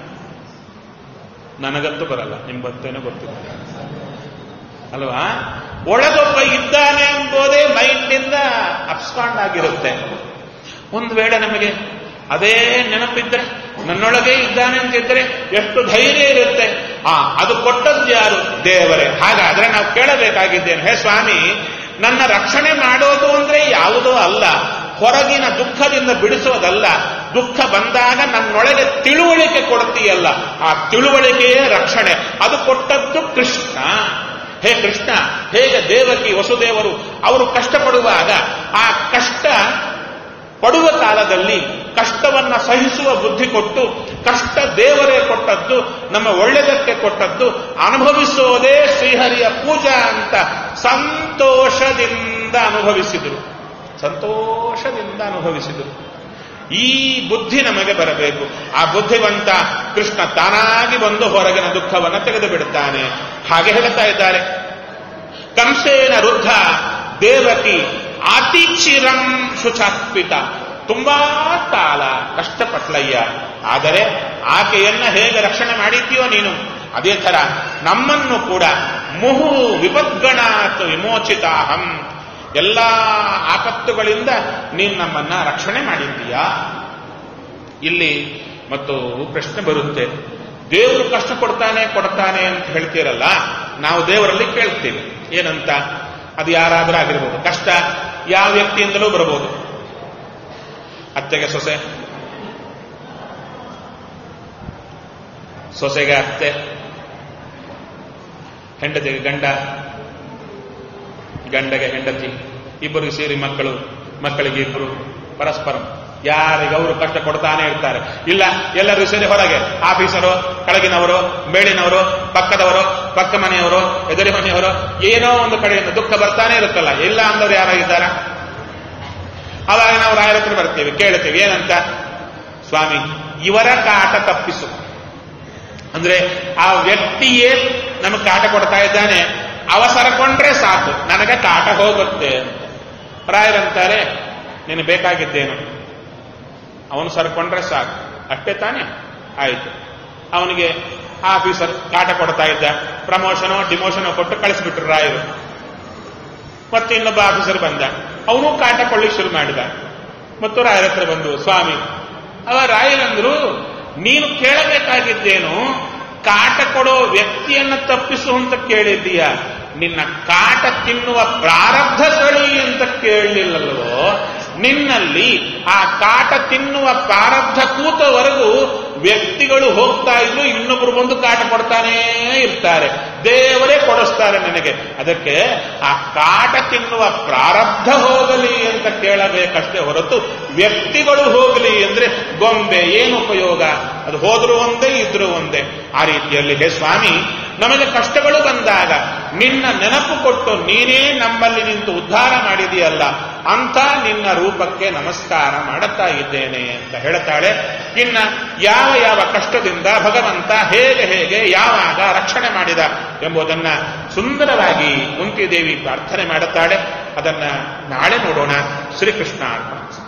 ನನಗಂತೂ ಬರಲ್ಲ ನಿಮ್ ಬರ್ತೇನೆ ಗೊತ್ತಿಲ್ಲ ಅಲ್ವಾ ಒಳಗೊಬ್ಬ ಇದ್ದಾನೆ ಎಂಬುದೇ ಮೈಂಡಿಂದ ಅಪ್ಸ್ಕಾಂಡ್ ಆಗಿರುತ್ತೆ ಒಂದು ವೇಳೆ ನಮಗೆ ಅದೇ ನೆನಪಿದ್ರೆ ನನ್ನೊಳಗೆ ಇದ್ದಾನೆ ಅಂತಿದ್ರೆ ಎಷ್ಟು ಧೈರ್ಯ ಇರುತ್ತೆ ಆ ಅದು ಕೊಟ್ಟದ್ದು ಯಾರು ದೇವರೇ ಹಾಗಾದ್ರೆ ನಾವು ಕೇಳಬೇಕಾಗಿದ್ದೇನೆ ಹೇ ಸ್ವಾಮಿ ನನ್ನ ರಕ್ಷಣೆ ಮಾಡೋದು ಅಂದ್ರೆ ಯಾವುದೋ ಅಲ್ಲ ಹೊರಗಿನ ದುಃಖದಿಂದ ಬಿಡಿಸೋದಲ್ಲ ದುಃಖ ಬಂದಾಗ ನನ್ನೊಳಗೆ ತಿಳುವಳಿಕೆ ಕೊಡ್ತೀಯಲ್ಲ ಆ ತಿಳುವಳಿಕೆಯೇ ರಕ್ಷಣೆ ಅದು ಕೊಟ್ಟದ್ದು ಕೃಷ್ಣ ಹೇ ಕೃಷ್ಣ ಹೇಗೆ ದೇವಕಿ ವಸುದೇವರು ಅವರು ಕಷ್ಟಪಡುವಾಗ ಆ ಕಷ್ಟ ಪಡುವ ಕಾಲದಲ್ಲಿ ಕಷ್ಟವನ್ನ ಸಹಿಸುವ ಬುದ್ಧಿ ಕೊಟ್ಟು ಕಷ್ಟ ದೇವರೇ ಕೊಟ್ಟದ್ದು ನಮ್ಮ ಒಳ್ಳೆದಕ್ಕೆ ಕೊಟ್ಟದ್ದು ಅನುಭವಿಸೋದೇ ಶ್ರೀಹರಿಯ ಪೂಜಾ ಅಂತ ಸಂತೋಷದಿಂದ ಅನುಭವಿಸಿದರು ಸಂತೋಷದಿಂದ ಅನುಭವಿಸಿದರು ಈ ಬುದ್ಧಿ ನಮಗೆ ಬರಬೇಕು ಆ ಬುದ್ಧಿವಂತ ಕೃಷ್ಣ ತಾನಾಗಿ ಬಂದು ಹೊರಗಿನ ದುಃಖವನ್ನು ತೆಗೆದು ಬಿಡುತ್ತಾನೆ ಹಾಗೆ ಹೇಳ್ತಾ ಇದ್ದಾರೆ ಕಂಸೇನ ವೃದ್ಧ ದೇವಕಿ ಅತಿಚಿರಂ ಶುಚಾತ್ಪಿತ ತುಂಬಾ ಕಾಲ ಕಷ್ಟಪಟ್ಲಯ್ಯ ಆದರೆ ಆಕೆಯನ್ನ ಹೇಗೆ ರಕ್ಷಣೆ ಮಾಡಿದ್ದೀಯೋ ನೀನು ಅದೇ ತರ ನಮ್ಮನ್ನು ಕೂಡ ಮುಹು ವಿಪದ್ಗಣಾತ್ ವಿಮೋಚಿತಾಹಂ ಎಲ್ಲ ಆಪತ್ತುಗಳಿಂದ ನೀನು ನಮ್ಮನ್ನ ರಕ್ಷಣೆ ಮಾಡಿದ್ದೀಯಾ ಇಲ್ಲಿ ಮತ್ತು ಪ್ರಶ್ನೆ ಬರುತ್ತೆ ದೇವರು ಕಷ್ಟ ಕೊಡ್ತಾನೆ ಕೊಡ್ತಾನೆ ಅಂತ ಹೇಳ್ತೀರಲ್ಲ ನಾವು ದೇವರಲ್ಲಿ ಕೇಳ್ತೀವಿ ಏನಂತ ಅದು ಯಾರಾದ್ರೂ ಆಗಿರ್ಬೋದು ಕಷ್ಟ ಯಾವ ವ್ಯಕ್ತಿಯಿಂದಲೂ ಬರಬಹುದು ಅತ್ತೆಗೆ ಸೊಸೆ ಸೊಸೆಗೆ ಅತ್ತೆ ಹೆಂಡತಿಗೆ ಗಂಡ ಗಂಡಗೆ ಹೆಂಡತಿ ಇಬ್ಬರು ಸೇರಿ ಮಕ್ಕಳು ಮಕ್ಕಳಿಗೆ ಇಬ್ಬರು ಪರಸ್ಪರ ಯಾರಿಗೆ ಅವರು ಕಷ್ಟ ಕೊಡ್ತಾನೆ ಇರ್ತಾರೆ ಇಲ್ಲ ಎಲ್ಲರೂ ಸೇರಿ ಹೊರಗೆ ಆಫೀಸರು ಕೆಳಗಿನವರು ಮೇಲಿನವರು ಪಕ್ಕದವರು ಪಕ್ಕ ಮನೆಯವರು ಎದುರಿ ಮನೆಯವರು ಏನೋ ಒಂದು ಕಡೆಯಿಂದ ದುಃಖ ಬರ್ತಾನೆ ಇರುತ್ತಲ್ಲ ಇಲ್ಲ ಅಂದವರು ಯಾರಾಗಿದ್ದಾರ ಅವಾಗ ನಾವು ರಾಯರ ಹತ್ರ ಬರ್ತೀವಿ ಕೇಳ್ತೀವಿ ಏನಂತ ಸ್ವಾಮಿ ಇವರ ಕಾಟ ತಪ್ಪಿಸು ಅಂದ್ರೆ ಆ ವ್ಯಕ್ತಿಯೇ ನಮಗೆ ಕಾಟ ಕೊಡ್ತಾ ಇದ್ದಾನೆ ಅವ ಸರಕೊಂಡ್ರೆ ಸಾಕು ನನಗೆ ಕಾಟ ಹೋಗುತ್ತೆ ರಾಯರಂತಾರೆ ನೀನು ಬೇಕಾಗಿದ್ದೇನು ಅವನು ಸರ್ಕೊಂಡ್ರೆ ಸಾಕು ಅಷ್ಟೇ ತಾನೇ ಆಯಿತು ಅವನಿಗೆ ಆಫೀಸರ್ ಕಾಟ ಕೊಡ್ತಾ ಇದ್ದ ಪ್ರಮೋಷನೋ ಡಿಮೋಷನೋ ಕೊಟ್ಟು ಕಳಿಸ್ಬಿಟ್ರು ರಾಯರು ಮತ್ತೆ ಇನ್ನೊಬ್ಬ ಆಫೀಸರ್ ಬಂದ ಅವನು ಕಾಟ ಕೊಳ್ಳಿಕ್ ಶುರು ಮಾಡಿದ ಮತ್ತು ರಾಯರ ಹತ್ರ ಬಂದು ಸ್ವಾಮಿ ಅವ ರಾಯರಂದ್ರು ನೀನು ಕೇಳಬೇಕಾಗಿದ್ದೇನು ಕಾಟ ಕೊಡೋ ವ್ಯಕ್ತಿಯನ್ನ ತಪ್ಪಿಸು ಅಂತ ಕೇಳಿದ್ದೀಯ ನಿನ್ನ ಕಾಟ ತಿನ್ನುವ ಪ್ರಾರಬ್ಧ ತಳಿ ಅಂತ ಕೇಳಲಿಲ್ಲಲ್ವೋ ನಿನ್ನಲ್ಲಿ ಆ ಕಾಟ ತಿನ್ನುವ ಪ್ರಾರಬ್ಧ ಕೂತವರೆಗೂ ವ್ಯಕ್ತಿಗಳು ಹೋಗ್ತಾ ಇದ್ರು ಇನ್ನೊಬ್ರು ಬಂದು ಕಾಟ ಕೊಡ್ತಾನೇ ಇರ್ತಾರೆ ದೇವರೇ ಕೊಡಿಸ್ತಾರೆ ನನಗೆ ಅದಕ್ಕೆ ಆ ಕಾಟ ತಿನ್ನುವ ಪ್ರಾರಬ್ಧ ಹೋಗಲಿ ಅಂತ ಕೇಳಬೇಕಷ್ಟೇ ಹೊರತು ವ್ಯಕ್ತಿಗಳು ಹೋಗಲಿ ಅಂದ್ರೆ ಗೊಂಬೆ ಏನು ಉಪಯೋಗ ಅದು ಹೋದ್ರೂ ಒಂದೇ ಇದ್ರೂ ಒಂದೇ ಆ ರೀತಿಯಲ್ಲಿ ಹೇ ಸ್ವಾಮಿ ನಮಗೆ ಕಷ್ಟಗಳು ಬಂದಾಗ ನಿನ್ನ ನೆನಪು ಕೊಟ್ಟು ನೀನೇ ನಮ್ಮಲ್ಲಿ ನಿಂತು ಉದ್ಧಾರ ಮಾಡಿದೆಯಲ್ಲ ಅಂತ ನಿನ್ನ ರೂಪಕ್ಕೆ ನಮಸ್ಕಾರ ಮಾಡುತ್ತಾ ಇದ್ದೇನೆ ಅಂತ ಹೇಳ್ತಾಳೆ ಇನ್ನ ಯಾವ ಯಾವ ಕಷ್ಟದಿಂದ ಭಗವಂತ ಹೇಗೆ ಹೇಗೆ ಯಾವಾಗ ರಕ್ಷಣೆ ಮಾಡಿದ ಎಂಬುದನ್ನ ಸುಂದರವಾಗಿ ಕುಂತಿದೇವಿ ಪ್ರಾರ್ಥನೆ ಮಾಡುತ್ತಾಳೆ ಅದನ್ನ ನಾಳೆ ನೋಡೋಣ ಶ್ರೀಕೃಷ್ಣ ಅರ್ಪಣ